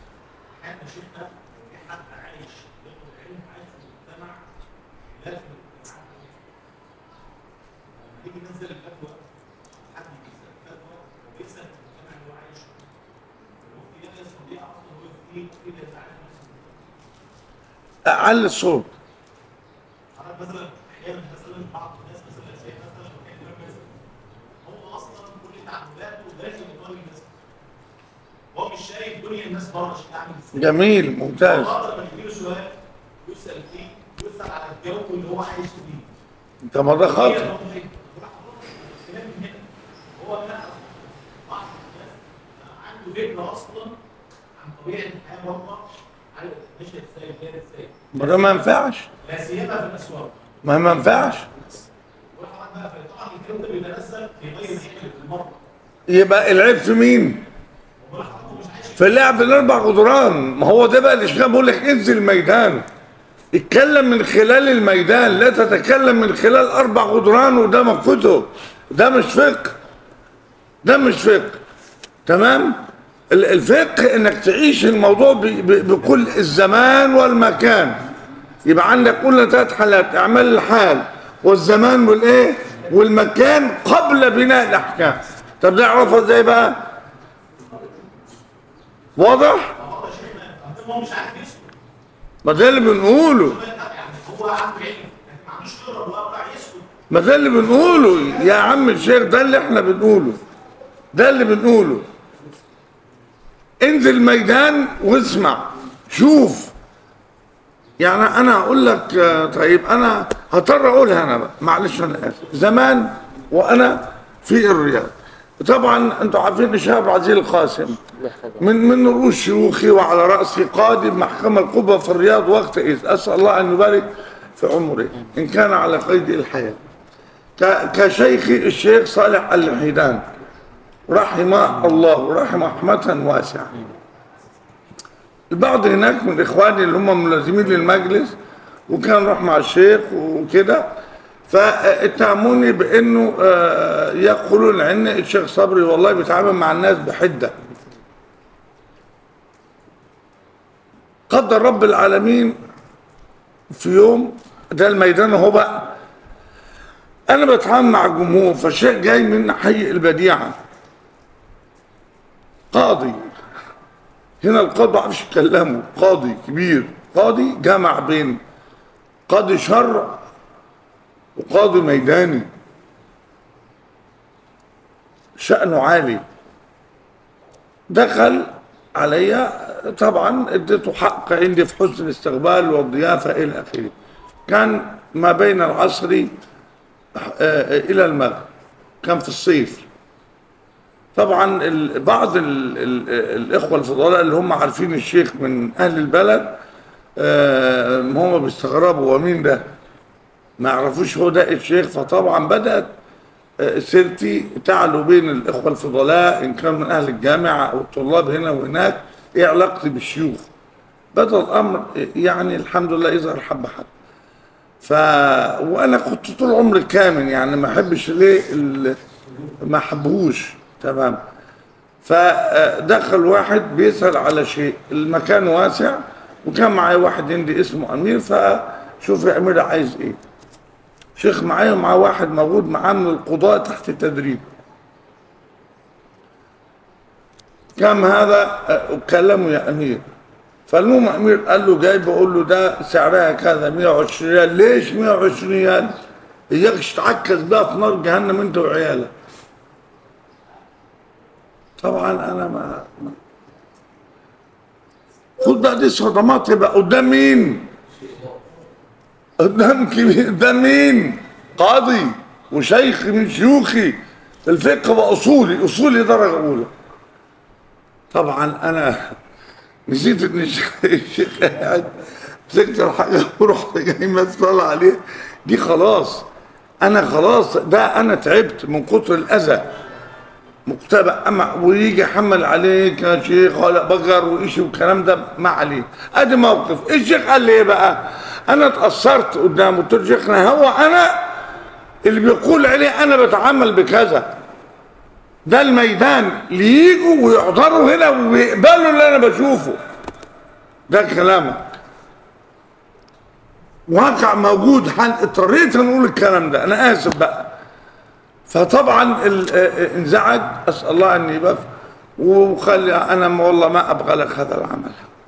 على الصوت مثلا احيانا مثلا بعض الناس مثلا شايف مثلا الامام مثلا هو اصلا كل تعاملاته داخل اطار المسجد هو مش شايف دنيا الناس بره شكلها عامل ازاي جميل ممتاز اقدر لما يجيله سؤال يسال فيه يسال على الجو اللي هو عايش فيه انت ما ده هي خطر النقطة دي. راح أقول لك الكلام من هنا هو لا بعض الناس عنده فكره اصلا عن طبيعه الحياه بره عارف ماشيه ازاي وجايه ازاي ما ده ما ينفعش لا سيما في الاسواق ما ما ينفعش والحرام بقى فطبعا الكلام ده بيتنزل في غير حكمه المرء يبقى العيب في مين في اللعب الاربع جدران ما هو ده بقى الاشكال بقول لك انزل الميدان اتكلم من خلال الميدان لا تتكلم من خلال اربع جدران وده كتب ده مش فقه ده مش فقه تمام ال- الفقه انك تعيش الموضوع ب- ب- بكل الزمان والمكان يبقى عندك قلنا ثلاث حالات اعمال الحال والزمان والايه والمكان قبل بناء الاحكام طب نعرفها ازاي بقى واضح هو مش عارف يسكت ما ده اللي بنقوله يعني هو عنده علم لكن ما عندوش خبره الواقع يسكت ما ده اللي بنقوله يا عم الشيخ ده اللي احنا بنقوله ده اللي بنقوله انزل ميدان واسمع شوف يعني انا اقول لك آه، طيب انا هضطر اقولها انا بقى معلش انا اسف زمان وانا في الرياض طبعا انتوا عارفين الشيخ عبد العزيز القاسم من من رؤوس شيوخي وعلى راسي قاضي المحكمه الكبرى في الرياض وقت اذ اسال الله ان يبارك في عمره ان كان على قيد الحياه ك- كشيخي الشيخ صالح الحيدان رحمه الله رحمه رحمة واسعة البعض هناك من إخواني اللي هم ملازمين للمجلس وكان راح مع الشيخ وكده فاتهموني بانه آه، يقولون ان الشيخ صبري والله بيتعامل مع الناس بحده قدر رب العالمين في يوم ده الميدان اهو بقى انا بتعامل مع الجمهور فالشيخ جاي من حي البديعه قاضي هنا القاضي ما عرفش يتكلموا قاضي كبير قاضي جمع بين قاضي شرع وقاضي ميداني شأنه عالي دخل عليا طبعا اديته حق عندي في حسن الاستقبال والضيافة إلى آخره كان ما بين العصر آه، إلى المغرب كان في الصيف طبعا ال- بعض ال ال الإخوة الفضلاء اللي هم عارفين الشيخ من أهل البلد آه، هم بيستغربوا ومين ده ما يعرفوش هو ده الشيخ فطبعا بدأت آه، سيرتي تعلو بين الإخوة الفضلاء إن كان من أهل الجامعة أو الطلاب هنا وهناك إيه علاقتي بالشيوخ بدأ الأمر يعني الحمد لله يظهر حبة حبة ف وانا كنت طول عمري كامل يعني ما احبش ليه ال- ما احبهوش تمام فدخل واحد بيسأل على شيء المكان واسع وكان معايا واحد عندي اسمه امير فشوف يا امير عايز ايه شيخ معايا ومعاه واحد موجود معاه من القضاء تحت التدريب كم هذا أه، كلمه يا امير فالمهم امير قال له جاي بقول له ده سعرها كذا 120 ريال ليش 120 ريال اياكش تعكز بقى في نار جهنم انت وعيالك طبعا انا ما ما- خد بقى دي صدمات يبقى قدام مين قدام كبير قدام مين قاضي وشيخ من شيوخي الفقه واصولي اصولي درجه اولى طبعا انا نسيت ان الشيخ الشيخ قاعد مسكت الحاجه ورحت جاي مسطل عليه دي خلاص انا خلاص ده انا تعبت من كتر الاذى مقتبع اما ويجي يحمل عليك يا شيخ ولا بقر وإيش والكلام ده ما عليه ادي موقف الشيخ قال لي ايه بقى انا اتاثرت قدامه قلت له شيخنا هو انا اللي بيقول عليه انا بتعامل بكذا ده الميدان اللي يجوا ويحضروا هنا ويقبلوا اللي انا بشوفه ده كلامك واقع موجود حال اضطريت نقول الكلام ده انا اسف بقى فطبعا ال- آه، انزعج اسال الله ان يبقى وخلي انا ما- والله ما ابغى لك هذا العمل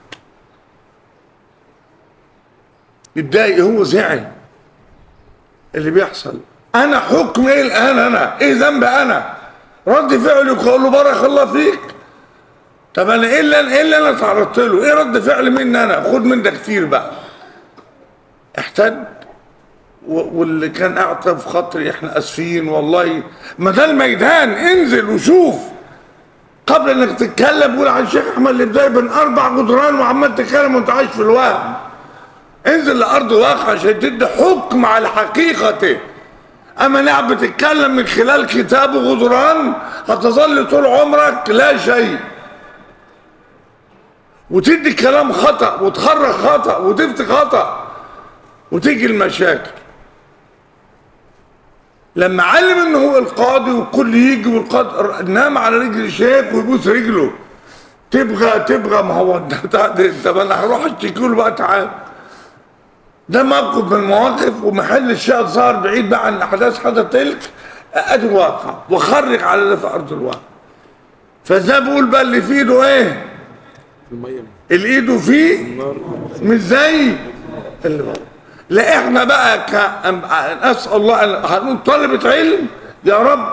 اتضايق هو زعل اللي بيحصل انا حكم ايه الان انا ايه ذنبي انا رد فعلي يقول له بارك الله فيك طب انا ايه اللي ايه اللي انا تعرضت له ايه رد فعل مني انا خد من ده كتير بقى احتد و- واللي كان اعطى في خاطري احنا اسفين والله ما ده الميدان انزل وشوف قبل انك تتكلم قول عن الشيخ احمد اللي بدايه بين اربع جدران وعمال تتكلم وانت عايش في الوهم انزل لأرض الواقع عشان تدي حكم على حقيقته أما نعم بتتكلم من خلال كتاب غدران هتظل طول عمرك لا شيء وتدي كلام خطأ وتخرج خطأ وتفتي خطأ وتيجي المشاكل لما علم ان هو القاضي والكل يجي والقاضي نام على رجل الشيخ ويبوس رجله تبغى تبغى ما هو انت انت ما انا هروح اشتكي له بقى تعال ده موقف من المواقف ومحل الشيء ظهر بعيد بقى عن احداث حدث تلك ادي الواقع وخرج على اللي في ارض الواقع فزي بقول بقى اللي في ايده ايه اللي ايده فيه مش زي اللي بره لا احنا بقى ك... اسال الله أن- هنقول طلبة علم يا رب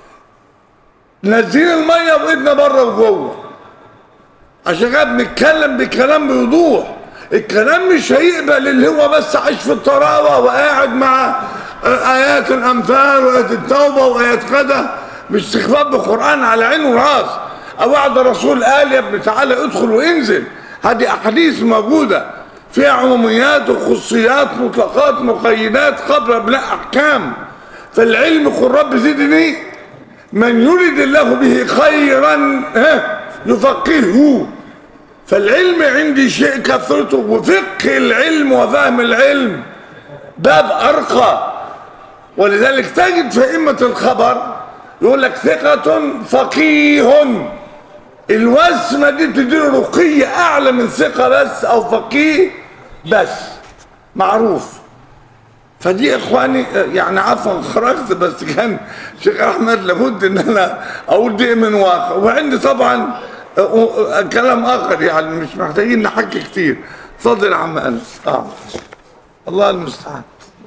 نزلين الميه بايدنا بره وجوه عشان كده بنتكلم بكلام بوضوح الكلام مش هيقبل اللي هو بس عايش في الطراوه وقاعد مع ايات الامثال وايات التوبه وايات كذا مش استخفاف بالقران على عين وراس او بعد الرسول قال يا ابن تعالى ادخل وانزل هذه احاديث موجوده فيها عموميات وخصوصيات مطلقات مقيدات قبل ابناء احكام فالعلم قل رب زدني من يرد الله به خيرا ها يفقهه فالعلم عندي شيء كثرته وفقه العلم وفهم العلم باب ارقى ولذلك تجد في ائمه الخبر يقول لك ثقة فقيه الوسمة دي بتديله رقية أعلى من ثقة بس أو فقيه بس معروف فدي اخواني يعني عفوا خرجت بس كان شيخ احمد لابد ان انا اقول دي من واقع وعندي طبعا كلام اخر يعني مش محتاجين نحكي كتير اتفضل يا عم انس اه الله المستعان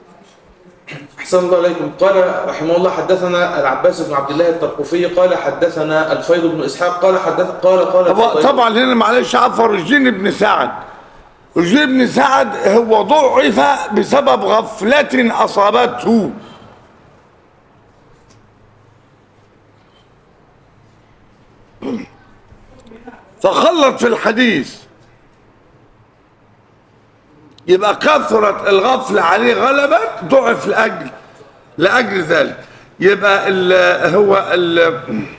أحسن الله إليكم قال رحمه الله حدثنا العباس بن عبد الله الطرقفي قال حدثنا الفيض بن إسحاق قال حدث قال قال طب- الفضيل- طبعا هنا معلش عفوا رجين بن سعد رجين بن سعد هو ضعف بسبب غفلة أصابته فخلط في الحديث يبقى كثرت الغفلة عليه غلبت ضعف لأجل لأجل ذلك يبقى ال هو ال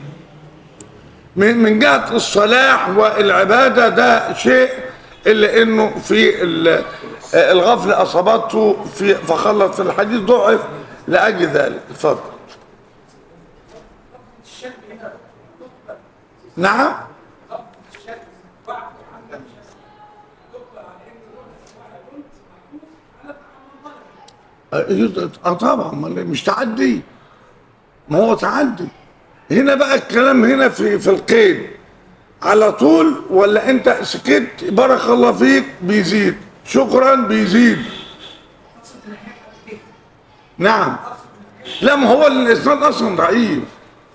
من من جهة الصلاح والعبادة ده شيء إلا إنه في ال- الغفلة أصابته في فخلط في الحديث ضعف لأجل ذلك اتفضل نعم اه طبعا أمال مش تعدي ما هو تعدي هنا بقى الكلام هنا في في القيد على طول ولا انت سكت بارك الله فيك بيزيد شكرا بيزيد نعم لا ما هو الاسناد اصلا ضعيف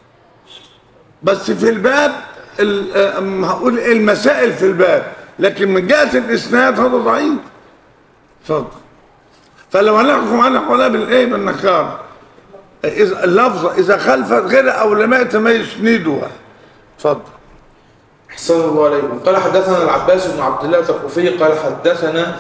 بس في الباب ال- أم هقول المسائل في الباب لكن من جهه الاسناد هذا ضعيف اتفضل فلو هنحكم على حوالها بالايه بالنكار إذا اللفظة إذا خلفت غير أو لم يأت ما يسندها اتفضل أحسن الله عليكم قال حدثنا العباس بن عبد الله الطرقفي قال حدثنا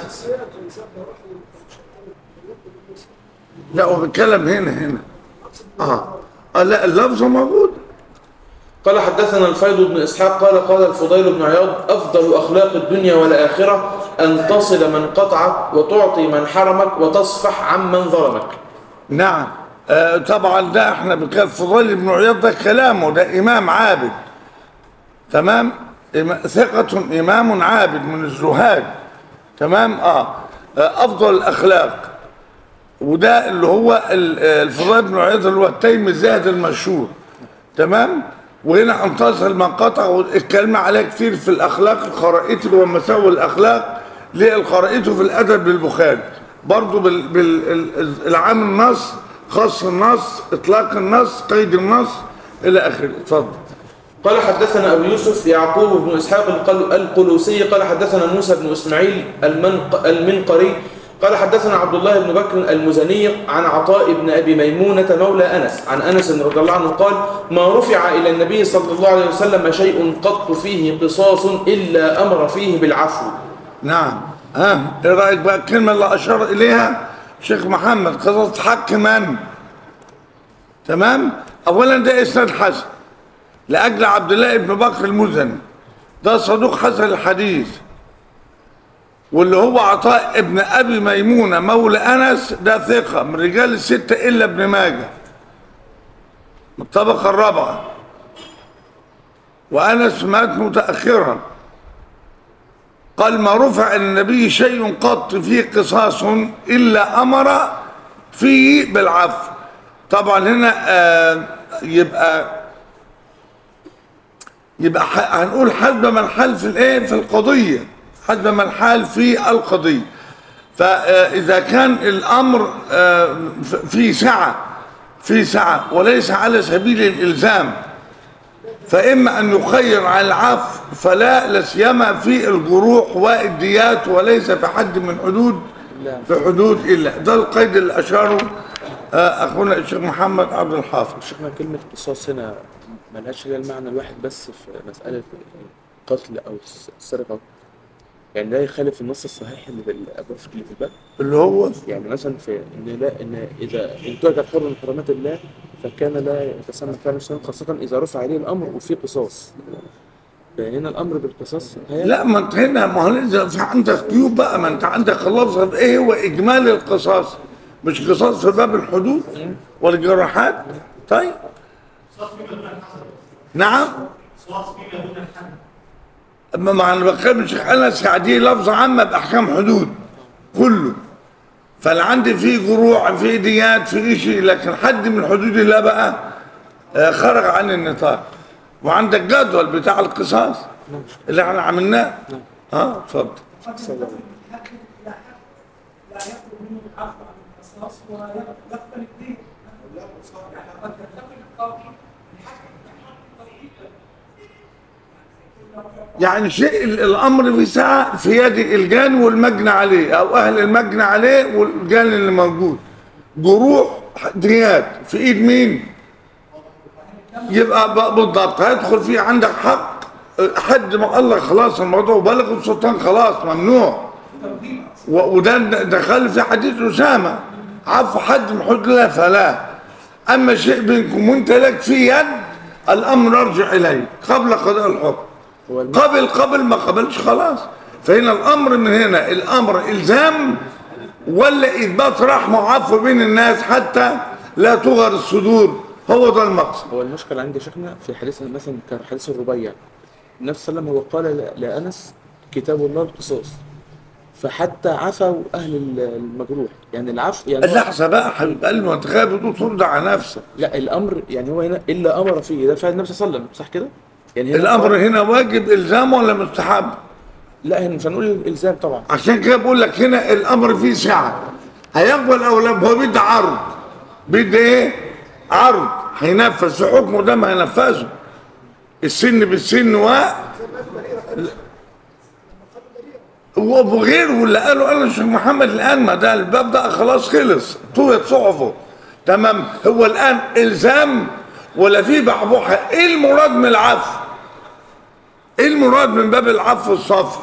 لا هو بيتكلم هنا هنا اه, آه لا اللفظة موجودة قال حدثنا الفيض بن إسحاق قال قال الفضيل بن عياض أفضل أخلاق الدنيا والآخرة أن تصل من قطعك وتعطي من حرمك وتصفح عمن ظلمك نعم آه طبعا ده احنا بكلام فضيل بن عياض ده كلامه ده إمام عابد تمام إما- ثقة إمام عابد من الزهاد تمام آه, آه أفضل الأخلاق وده اللي هو ال- آه، الفضيل بن عياض اللي هو التيم الزاهد المشهور تمام وهنا انتصر من قطع والكلمة عليها كتير في الأخلاق الخرائطي ومساوي الأخلاق للخرائطي في الأدب للبخاري برضو بال- بال- العام النص خاص النص إطلاق النص قيد النص إلى آخره اتفضل قال حدثنا أبو يوسف يعقوب بن إسحاق القل- القلوسي قال حدثنا موسى بن إسماعيل المنق المنقري قال حدثنا عبد الله بن بكر المزني عن عطاء بن أبي ميمونة مولى أنس عن أنس رضي الله عنه قال ما رفع إلى النبي صلى الله عليه وسلم شيء قط فيه قصاص إلا أمر فيه بالعفو نعم ها ايه رايك بقى الكلمه اللي اشار اليها شيخ محمد قصص حق من تمام اولا ده اسناد حسن لاجل عبد الله بن بكر المزني ده صدوق حسن الحديث واللي هو عطاء ابن ابي ميمونه مولى انس ده ثقه من رجال السته الا ابن ماجه من الطبقه الرابعه وانس مات متاخرا قال ما رفع النبي شيء قط فيه قصاص الا امر فيه بالعفو طبعا هنا آه يبقى يبقى ح- هنقول حسب من حال في الايه في القضيه حسب من حال في القضيه فاذا كان الامر آه، ف- في سعه في سعه وليس على سبيل الالزام فإما أن يخير عن العفو فلا لا سيما في الجروح والديات وليس في حد من حدود في حدود إلا ده القيد اللي أشاره آه، أخونا الشيخ محمد عبد الحافظ شيخنا كلمة قصاص هنا ملهاش هي المعنى الواحد بس في مسألة القتل أو السرقة يعني لا يخالف النص الصحيح اللي في الأبواب اللي في الباب اللي هو يعني مثلا في إن لا إن إذا انتهكت حر من حرمات الله فكان لا يتسمى فعل مسلم خاصة إذا رفع عليه الأمر وفي قصاص فهنا الأمر بالقصاص هي لا ما انت هنا ما هو لازم في عندك قيود بقى ما انت عندك اللفظ ايه هو اجمالي القصاص مش قصاص في باب الحدود والجراحات طيب قصاص فيما دون الحسن نعم قصاص فيما دون الحد اما مع انا بتكلم الشيخ انس دي لفظ عامه باحكام حدود كله فانا عندي فيه جروح في ديات في شيء لكن حد من حدود الله بقى آه، خرج عن النطاق وعندك جدول بتاع القصاص اللي احنا عملناه اه اتفضل قد ينتقل من حد الى حد لا يطلب منه العفو عن القصاص ويقبل الدين يعني قد ينتقل القاضي من حد من حد طريق يعني شيء ال- الامر في ساعه في يد الجاني والمجني عليه او اهل المجني عليه والجاني اللي موجود جروح ديات في ايد مين يبقى ب- بالضبط هيدخل فيه عندك حق حد ما قال لك خلاص الموضوع بلغ السلطان خلاص ممنوع و- وده دخل في حديث اسامه عفو حد من حدود الله فلا اما شيء بينكم وانت لك في يد الامر يرجع اليك قبل قضاء الحكم هو الم- قبل قبل ما قبلش خلاص فهنا الامر من هنا الامر الزام ولا اثبات رحمه وعفو بين الناس حتى لا تغر الصدور هو ده المقصد هو المشكلة عندي يا شيخنا في حديث مثلا كحديث الربيع النبي صلى الله عليه وسلم هو قال ل- لأنس كتاب الله القصاص فحتى عفوا أهل ال- المجروح يعني العفو يعني هو- اللحظه بقى حبيب قلبي ما انت خايف بتقول ترد على نفسك لا الأمر يعني هو هنا إلا أمر فيه ده فعل النبي صلى الله عليه وسلم صح كده؟ يعني هنا الامر هنا واجب الزام ولا مستحب لا هنا مش هنقول الإلزام طبعا عشان كده بقول لك هنا الامر فيه سعه هيقبل او لا هو بيدي عرض بيدي ايه عرض هينفذ في حكمه ده ما هينفذه السن بالسن و وغيره اللي قالوا قال الشيخ محمد الان ما ده الباب ده خلاص خلص طويت صحفه تمام هو الان الزام ولا في بعبوحه ايه المراد من العفو ايه المراد من باب العفو الصافي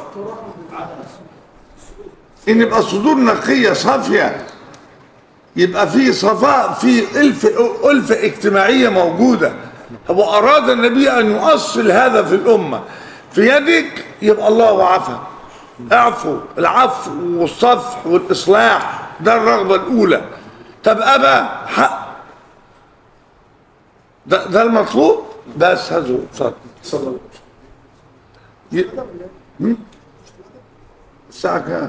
ان يبقى صدور نقيه صافيه يبقى في صفاء في الف الفه اجتماعيه موجوده هو اراد النبي ان يؤصل هذا في الامه في يدك يبقى الله عفا اعفو العفو والصفح والاصلاح ده الرغبه الاولى طب ابى حق ده, ده المطلوب بس هذا هو. اتفضل صلى الله عليه وسلم ي- هم؟ الساعة كام؟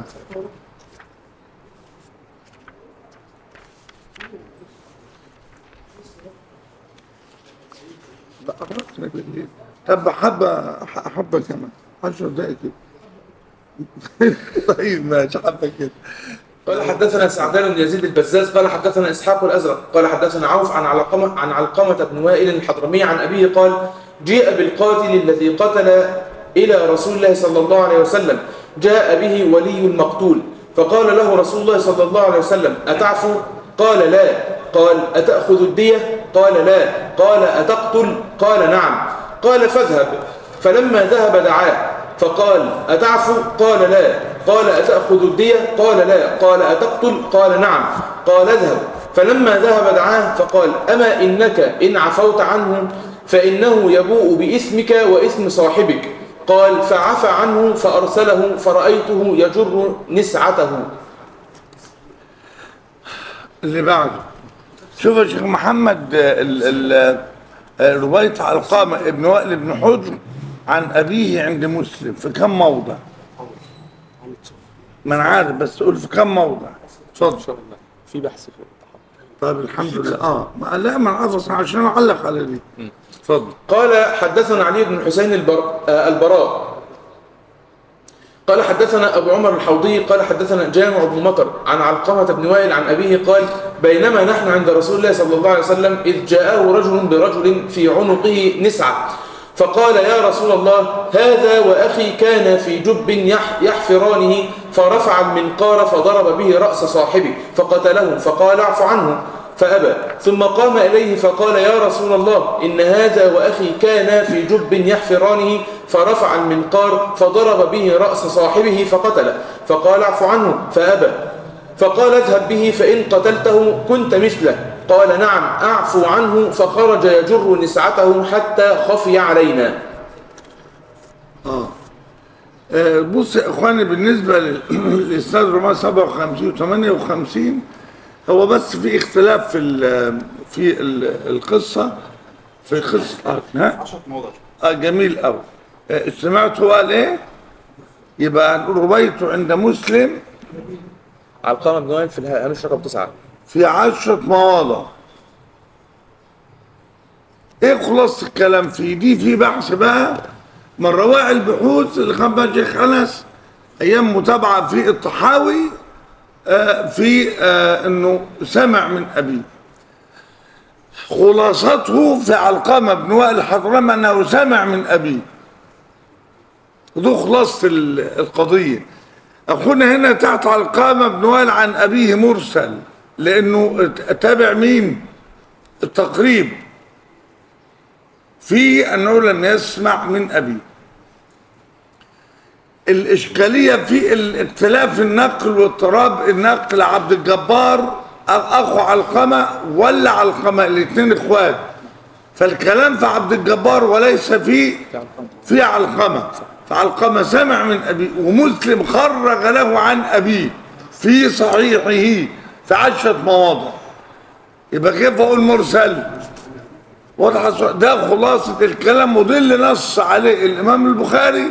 لا قربت بالليل طب حبة حبة كمان 10 دقايق كده طيب ماشي حبة كده قال حدثنا سعدان بن يزيد البزاز قال حدثنا اسحاق الازرق قال حدثنا عوف عن علقمه عن علقمه بن وائل الحضرمي عن ابيه قال جيء بالقاتل الذي قتل الى رسول الله صلى الله عليه وسلم جاء به ولي المقتول فقال له رسول الله صلى الله عليه وسلم اتعفو قال لا قال اتاخذ الديه قال لا قال اتقتل قال نعم قال فاذهب فلما ذهب دعاه فقال أتعفو؟ قال لا قال أتأخذ الدية قال لا قال أتقتل قال نعم قال اذهب فلما ذهب دعاه فقال أما إنك إن عفوت عنه فإنه يبوء بإثمك وإثم صاحبك قال فعفى عنه فأرسله فرأيته يجر نسعته اللي بعده شوف يا شيخ محمد آه، ال- ال- آه، رواية علقامة ابن وائل بن حجر عن أبيه عند مسلم في كم موضع؟ ما أنا عارف بس قول في كم موضع؟ ان اتفضل شاء الله في بحث في التحقق. طيب الحمد لله اه ما لا ما انا أفصل عشان اعلق على دي اتفضل قال حدثنا علي بن حسين البر... آه، البراء قال حدثنا أبو عمر الحوضي قال حدثنا جامع بن مطر عن علقمة بن وائل عن أبيه قال بينما نحن عند رسول الله صلى الله عليه وسلم إذ جاءه رجل برجل في عنقه نسعة فقال يا رسول الله هذا وأخي كان في جب يح يحفرانه فرفع المنقار فضرب به رأس صاحبه فقتله فقال اعف عنه فأبى ثم قام إليه فقال يا رسول الله إن هذا وأخي كان في جب يحفرانه فرفع المنقار فضرب به رأس صاحبه فقتله فقال اعف عنه فأبى فقال اذهب به فإن قتلته كنت مثله قال نعم أعفو عنه فخرج يجر نسعته حتى خفي علينا آه، بص يا اخواني بالنسبه لل- للاستاذ رمضان 57 و 58 هو بس في اختلاف في ال في ال القصه في قصه ها 10 مواضع آه جميل قوي آه سمعت هو قال ايه يبقى هنقول روايته عند مسلم علقمة بن وائل في الهامش رقم تسعة في عشرة مواضع ايه خلاصة الكلام فيه دي في بحث بقى من روائع البحوث اللي كان بقى شيخ انس ايام متابعة في الطحاوي آه في آه انه سمع من ابيه خلاصته في علقمة بن وائل الحضرمي انه سمع من ابيه ودي خلاصة ال- القضية أخونا هنا تحت علقامة بن وائل عن أبيه مرسل لأنه تابع مين التقريب في أنه لم يسمع من أبيه الإشكالية في الاختلاف النقل واضطراب النقل عبد الجبار أخو علقمة ولا علقمة الاثنين إخوات فالكلام في عبد الجبار وليس في في علقمة فعلقمة سمع من أبيه ومسلم خرج له عن أبيه في صحيحه في عشرة مواضع يبقى كيف أقول مرسل واضح السؤال؟ ده خلاصة الكلام وده اللي نص عليه الإمام البخاري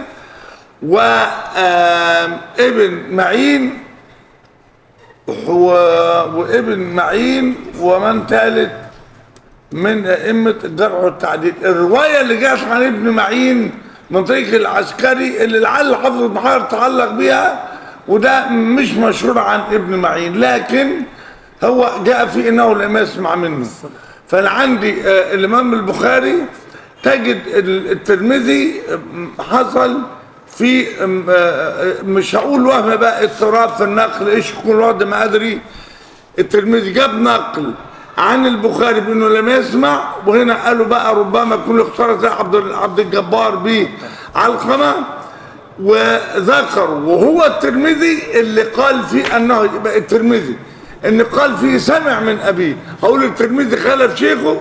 وابن معين هو وابن معين ومن ثالث من أئمة الجرح والتعديل الرواية اللي جاءت عن ابن معين من طريق العسكري اللي لعل حافظ ابن حجر تعلق بها وده مش مشهور عن ابن معين لكن هو جاء في انه لم يسمع منه فانا عندي آه، الامام البخاري تجد ال- الترمذي آه، حصل في آم، آه، مش هقول وهم بقى اضطراب في النقل ايش يكون الوضع ما ادري الترمذي جاب نقل عن البخاري بانه لم يسمع وهنا قالوا بقى ربما يكون اختار زي عبد عبد الجبار بعلقمه وذكر وهو الترمذي اللي قال فيه انه يبقى الترمذي ان قال فيه سمع من ابيه هقول الترمذي خالف شيخه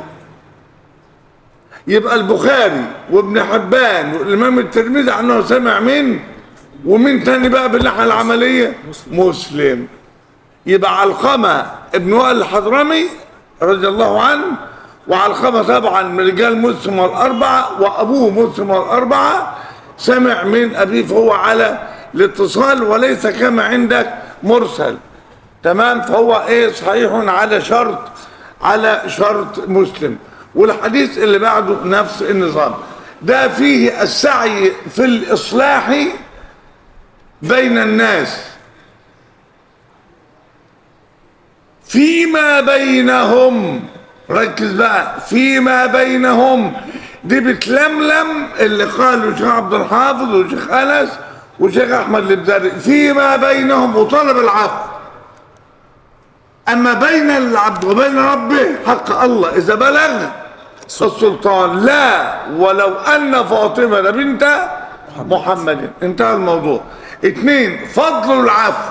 يبقى البخاري وابن حبان والامام الترمذي عنه سمع من ومين تاني بقى بالناحيه العمليه مسلم يبقى علقمة ابن وائل الحضرمي رضي الله عنه وعلقمة طبعا من رجال مسلم والأربعة وأبوه مسلم والأربعة سمع من أبيه فهو على الاتصال وليس كما عندك مرسل تمام فهو ايه صحيح على شرط على شرط مسلم والحديث اللي بعده نفس النظام ده فيه السعي في الإصلاح بين الناس فيما بينهم ركز بقى فيما بينهم دي بتلملم اللي قاله شيخ عبد الحافظ وشيخ انس وشيخ احمد الابزاري فيما بينهم وطلب العفو اما بين العبد وبين ربه حق الله اذا بلغ السلطان لا ولو ان فاطمه بنت محمد. محمد انتهى الموضوع اثنين فضل العفو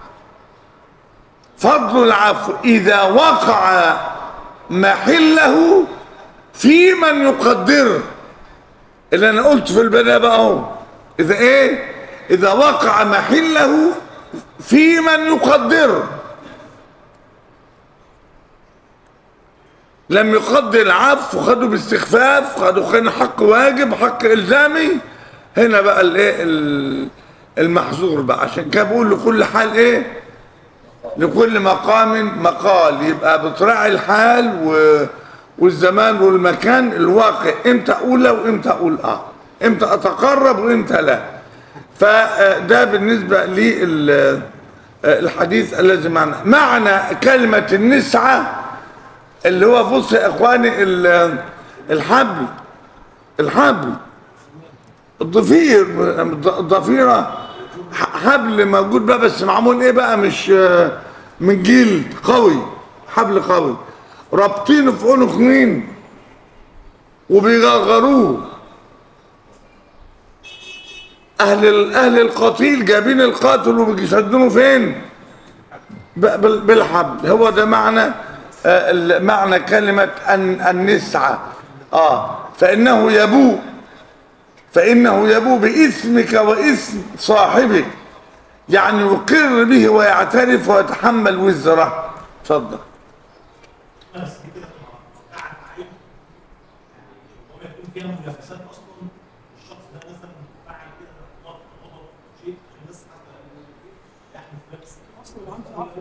فضل العفو اذا وقع محله في من يقدره اللي انا قلت في البدايه بقى اهو اذا ايه اذا وقع محله في من يقدره لم يقدر العفو خدوا باستخفاف خدوا كان حق واجب حق الزامي هنا بقى الايه ال- المحظور بقى عشان كده بقول لكل حال ايه لكل مقام مقال يبقى بتراعي الحال و... والزمان والمكان الواقع امتى اقول لا وامتى اقول اه امتى اتقرب وامتى لا فده بالنسبه للحديث الذي معنا معنى كلمه النسعه اللي هو بص يا اخواني ال- الحبل الحبل الضفير الضفيره ح- حبل موجود بقى بس معمول ايه بقى مش آه، من جلد قوي حبل قوي رابطينه في عنق مين وبيغرغروه اهل ال- اهل القتيل جايبين القاتل وبيشدونه فين ب- بال- بالحبل هو ده معنى آه، ال- معنى كلمة أن النسعة اه فإنه يبوء فإنه يبوء بإثمك وإثم صاحبك يعني يقر به ويعترف ويتحمل وزره اتفضل بس دي كده بتبقى قاعد معايا يعني هو يكون فيها منافسات اصلا الشخص ده مثلا فاعل كده غلط غلط شيء عشان الناس حتى يحمل في نفس اصل العنف عفو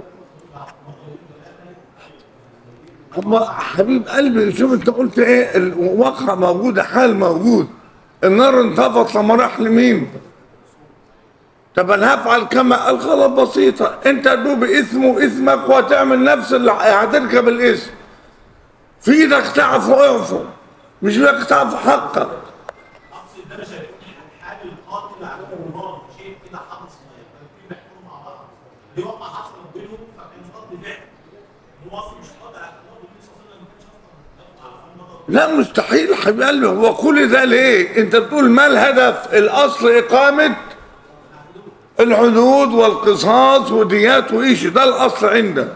هم حبيب قلبي شوف انت قلت ايه الواقع موجود حال موجود النار انطفت لما راح لمين طب انا هفعل كما قال خلاص بسيطة انت دوب اسمه اسمك وهتعمل نفس اللي هتركب الاسم في ايدك تعفو اعفو مش لك تعفو حقك اقصد ده مش هيكون حال القاتل على النار شيء كده حدث كان في بيحكوا مع بعض دي وقع حصل بينهم فكان رد فعل هو اصلا مش قادر على النار والنبي صلى الله عليه وسلم ما كانش اصلا له عارف النظر لا مستحيل حبيب قلبي هو كل ده ليه انت بتقول ما الهدف الاصل اقامة الحدود والقصاص وديات وايش ده الاصل عندك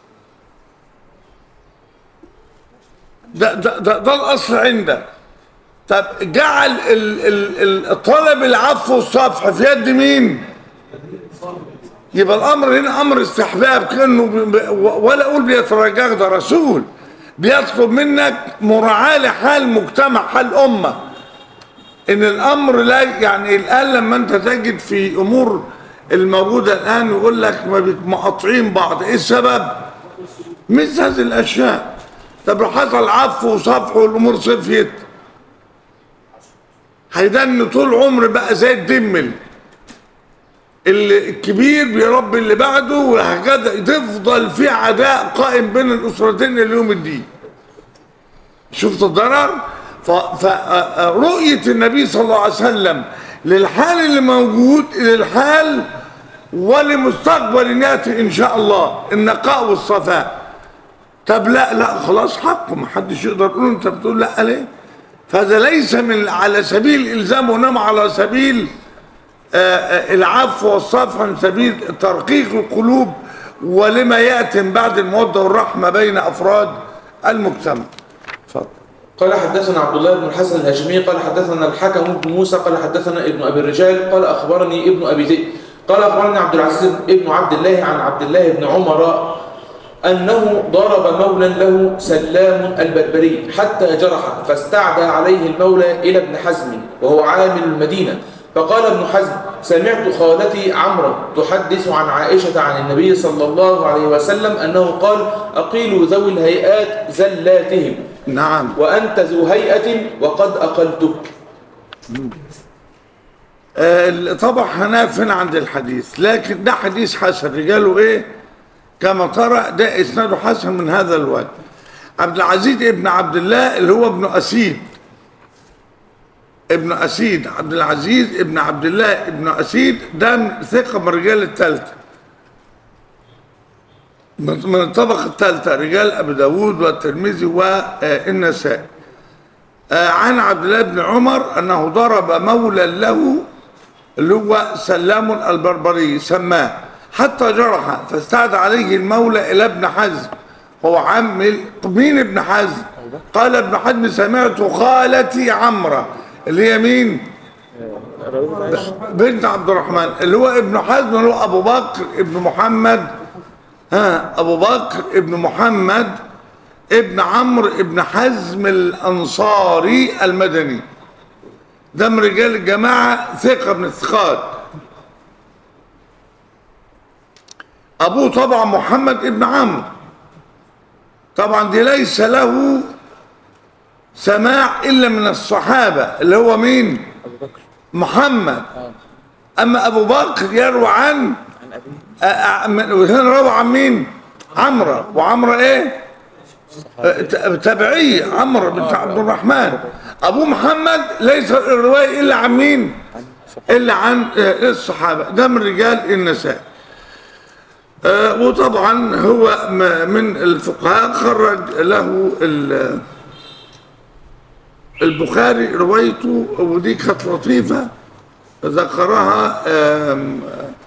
ده ده ده, ده الاصل عندك طب جعل ال ال ال طلب العفو والصفح في يد مين يبقى الامر هنا امر استحباب كانه ب- ب- ولا اقول بيترجاك ده رسول بيطلب منك مراعاه لحال مجتمع حال امه ان الامر لا يعني الان لما انت تجد في امور الموجوده الان يقول لك ما بيت- مقاطعين بعض ايه السبب مثل هذه الاشياء طب لو حصل عفو وصفح والامور صفيت هيدن طول عمر بقى زي الدمل اللي الكبير بيربي اللي بعده وهكذا تفضل في عداء قائم بين الاسرتين اليوم الدين شفت الضرر فرؤية النبي صلى الله عليه وسلم للحال اللي موجود للحال ولمستقبل ياتي ان شاء الله النقاء والصفاء طب لا لا خلاص حقه ما حدش يقدر يقول انت بتقول لا ليه فهذا ليس من على سبيل الالزام وانما على سبيل آه، آه، العفو والصفح من سبيل ترقيق القلوب ولما ياتي من بعد الموده والرحمه بين افراد المجتمع اتفضل قال حدثنا عبد الله بن الحسن الهاشمي قال حدثنا الحكم بن موسى قال حدثنا ابن ابي الرجال قال اخبرني ابن ابي ذئب قال اخبرني عبد العزيز ابن عبد الله عن عبد الله بن عمر انه ضرب مولا له سلام البربري حتى جرحه فاستعدى عليه المولى الى ابن حزم وهو عامل المدينه فقال ابن حزم سمعت خالتي عمرو تحدث عن عائشه عن النبي صلى الله عليه وسلم انه قال اقيلوا ذوي الهيئات زلاتهم نعم وأنت ذو هيئة وقد أقلتك آه، طبعا هنافن عند الحديث لكن ده حديث حسن رجاله ايه كما ترى ده اسناده حسن من هذا الوجه عبد العزيز ابن عبد الله اللي هو ابن اسيد ابن اسيد عبد العزيز ابن عبد الله ابن اسيد ده من- ثقه من الرجال الثالثه من من الطبقه الثالثه رجال ابي داود والترمذي والنسائي آه، عن عبد الله بن عمر انه ضرب مولى له اللي هو سلام البربري سماه حتى جرح فاستعد عليه المولى الى ابن حزم هو عم ال- مين ابن حزم قال ابن حزم سمعت خالتي عمرة اللي هي مين راوي عائشة بنت عبد الرحمن اللي هو ابن حزم اللي هو ابو بكر ابن محمد ها ابو بكر ابن محمد ابن عمرو ابن حزم الانصاري المدني ده من رجال الجماعه ثقه من الثقات ابوه طبعا محمد ابن عمرو طبعا دي ليس له سماع الا من الصحابه اللي هو مين ابو بكر محمد اما ابو بكر يروى عن عن ابيه آه، آه، من- وهنا روى عن مين عمرو وعمرو ايه آه، ت- تابعية عمرو بنت عبد الرحمن ابو محمد ليس الرواية الا عن مين عن صحابه الا عن آه، الصحابة ده من رجال النساء آه، وطبعا هو م- من الفقهاء خرج له ال- البخاري روايته ودي كانت لطيفة ذكرها آم،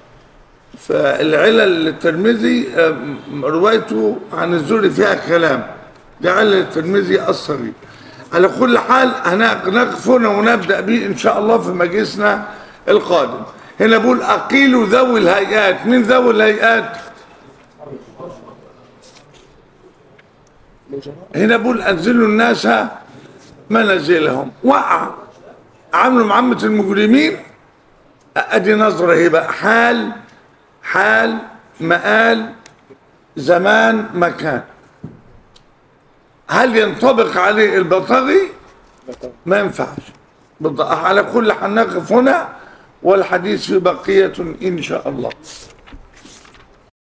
فالعلل الترمذي آم، روايته عن الزهري فيها كلام دي علل الترمذي الصغير على كل حال هنقف هنا ونبدأ به إن شاء الله في مجلسنا القادم هنا بقول أقيلوا ذوي الهيئات مين ذوي الهيئات الوجراء هنا بقول أنزلوا الناس منازلهم وقع عملوا معامة المجرمين ادي نظرة هي بقى حال حال مآل زمان مكان هل ينطبق عليه البطغي ما ينفعش بالضبط على كل حال نقف هنا والحديث في بقية إن شاء الله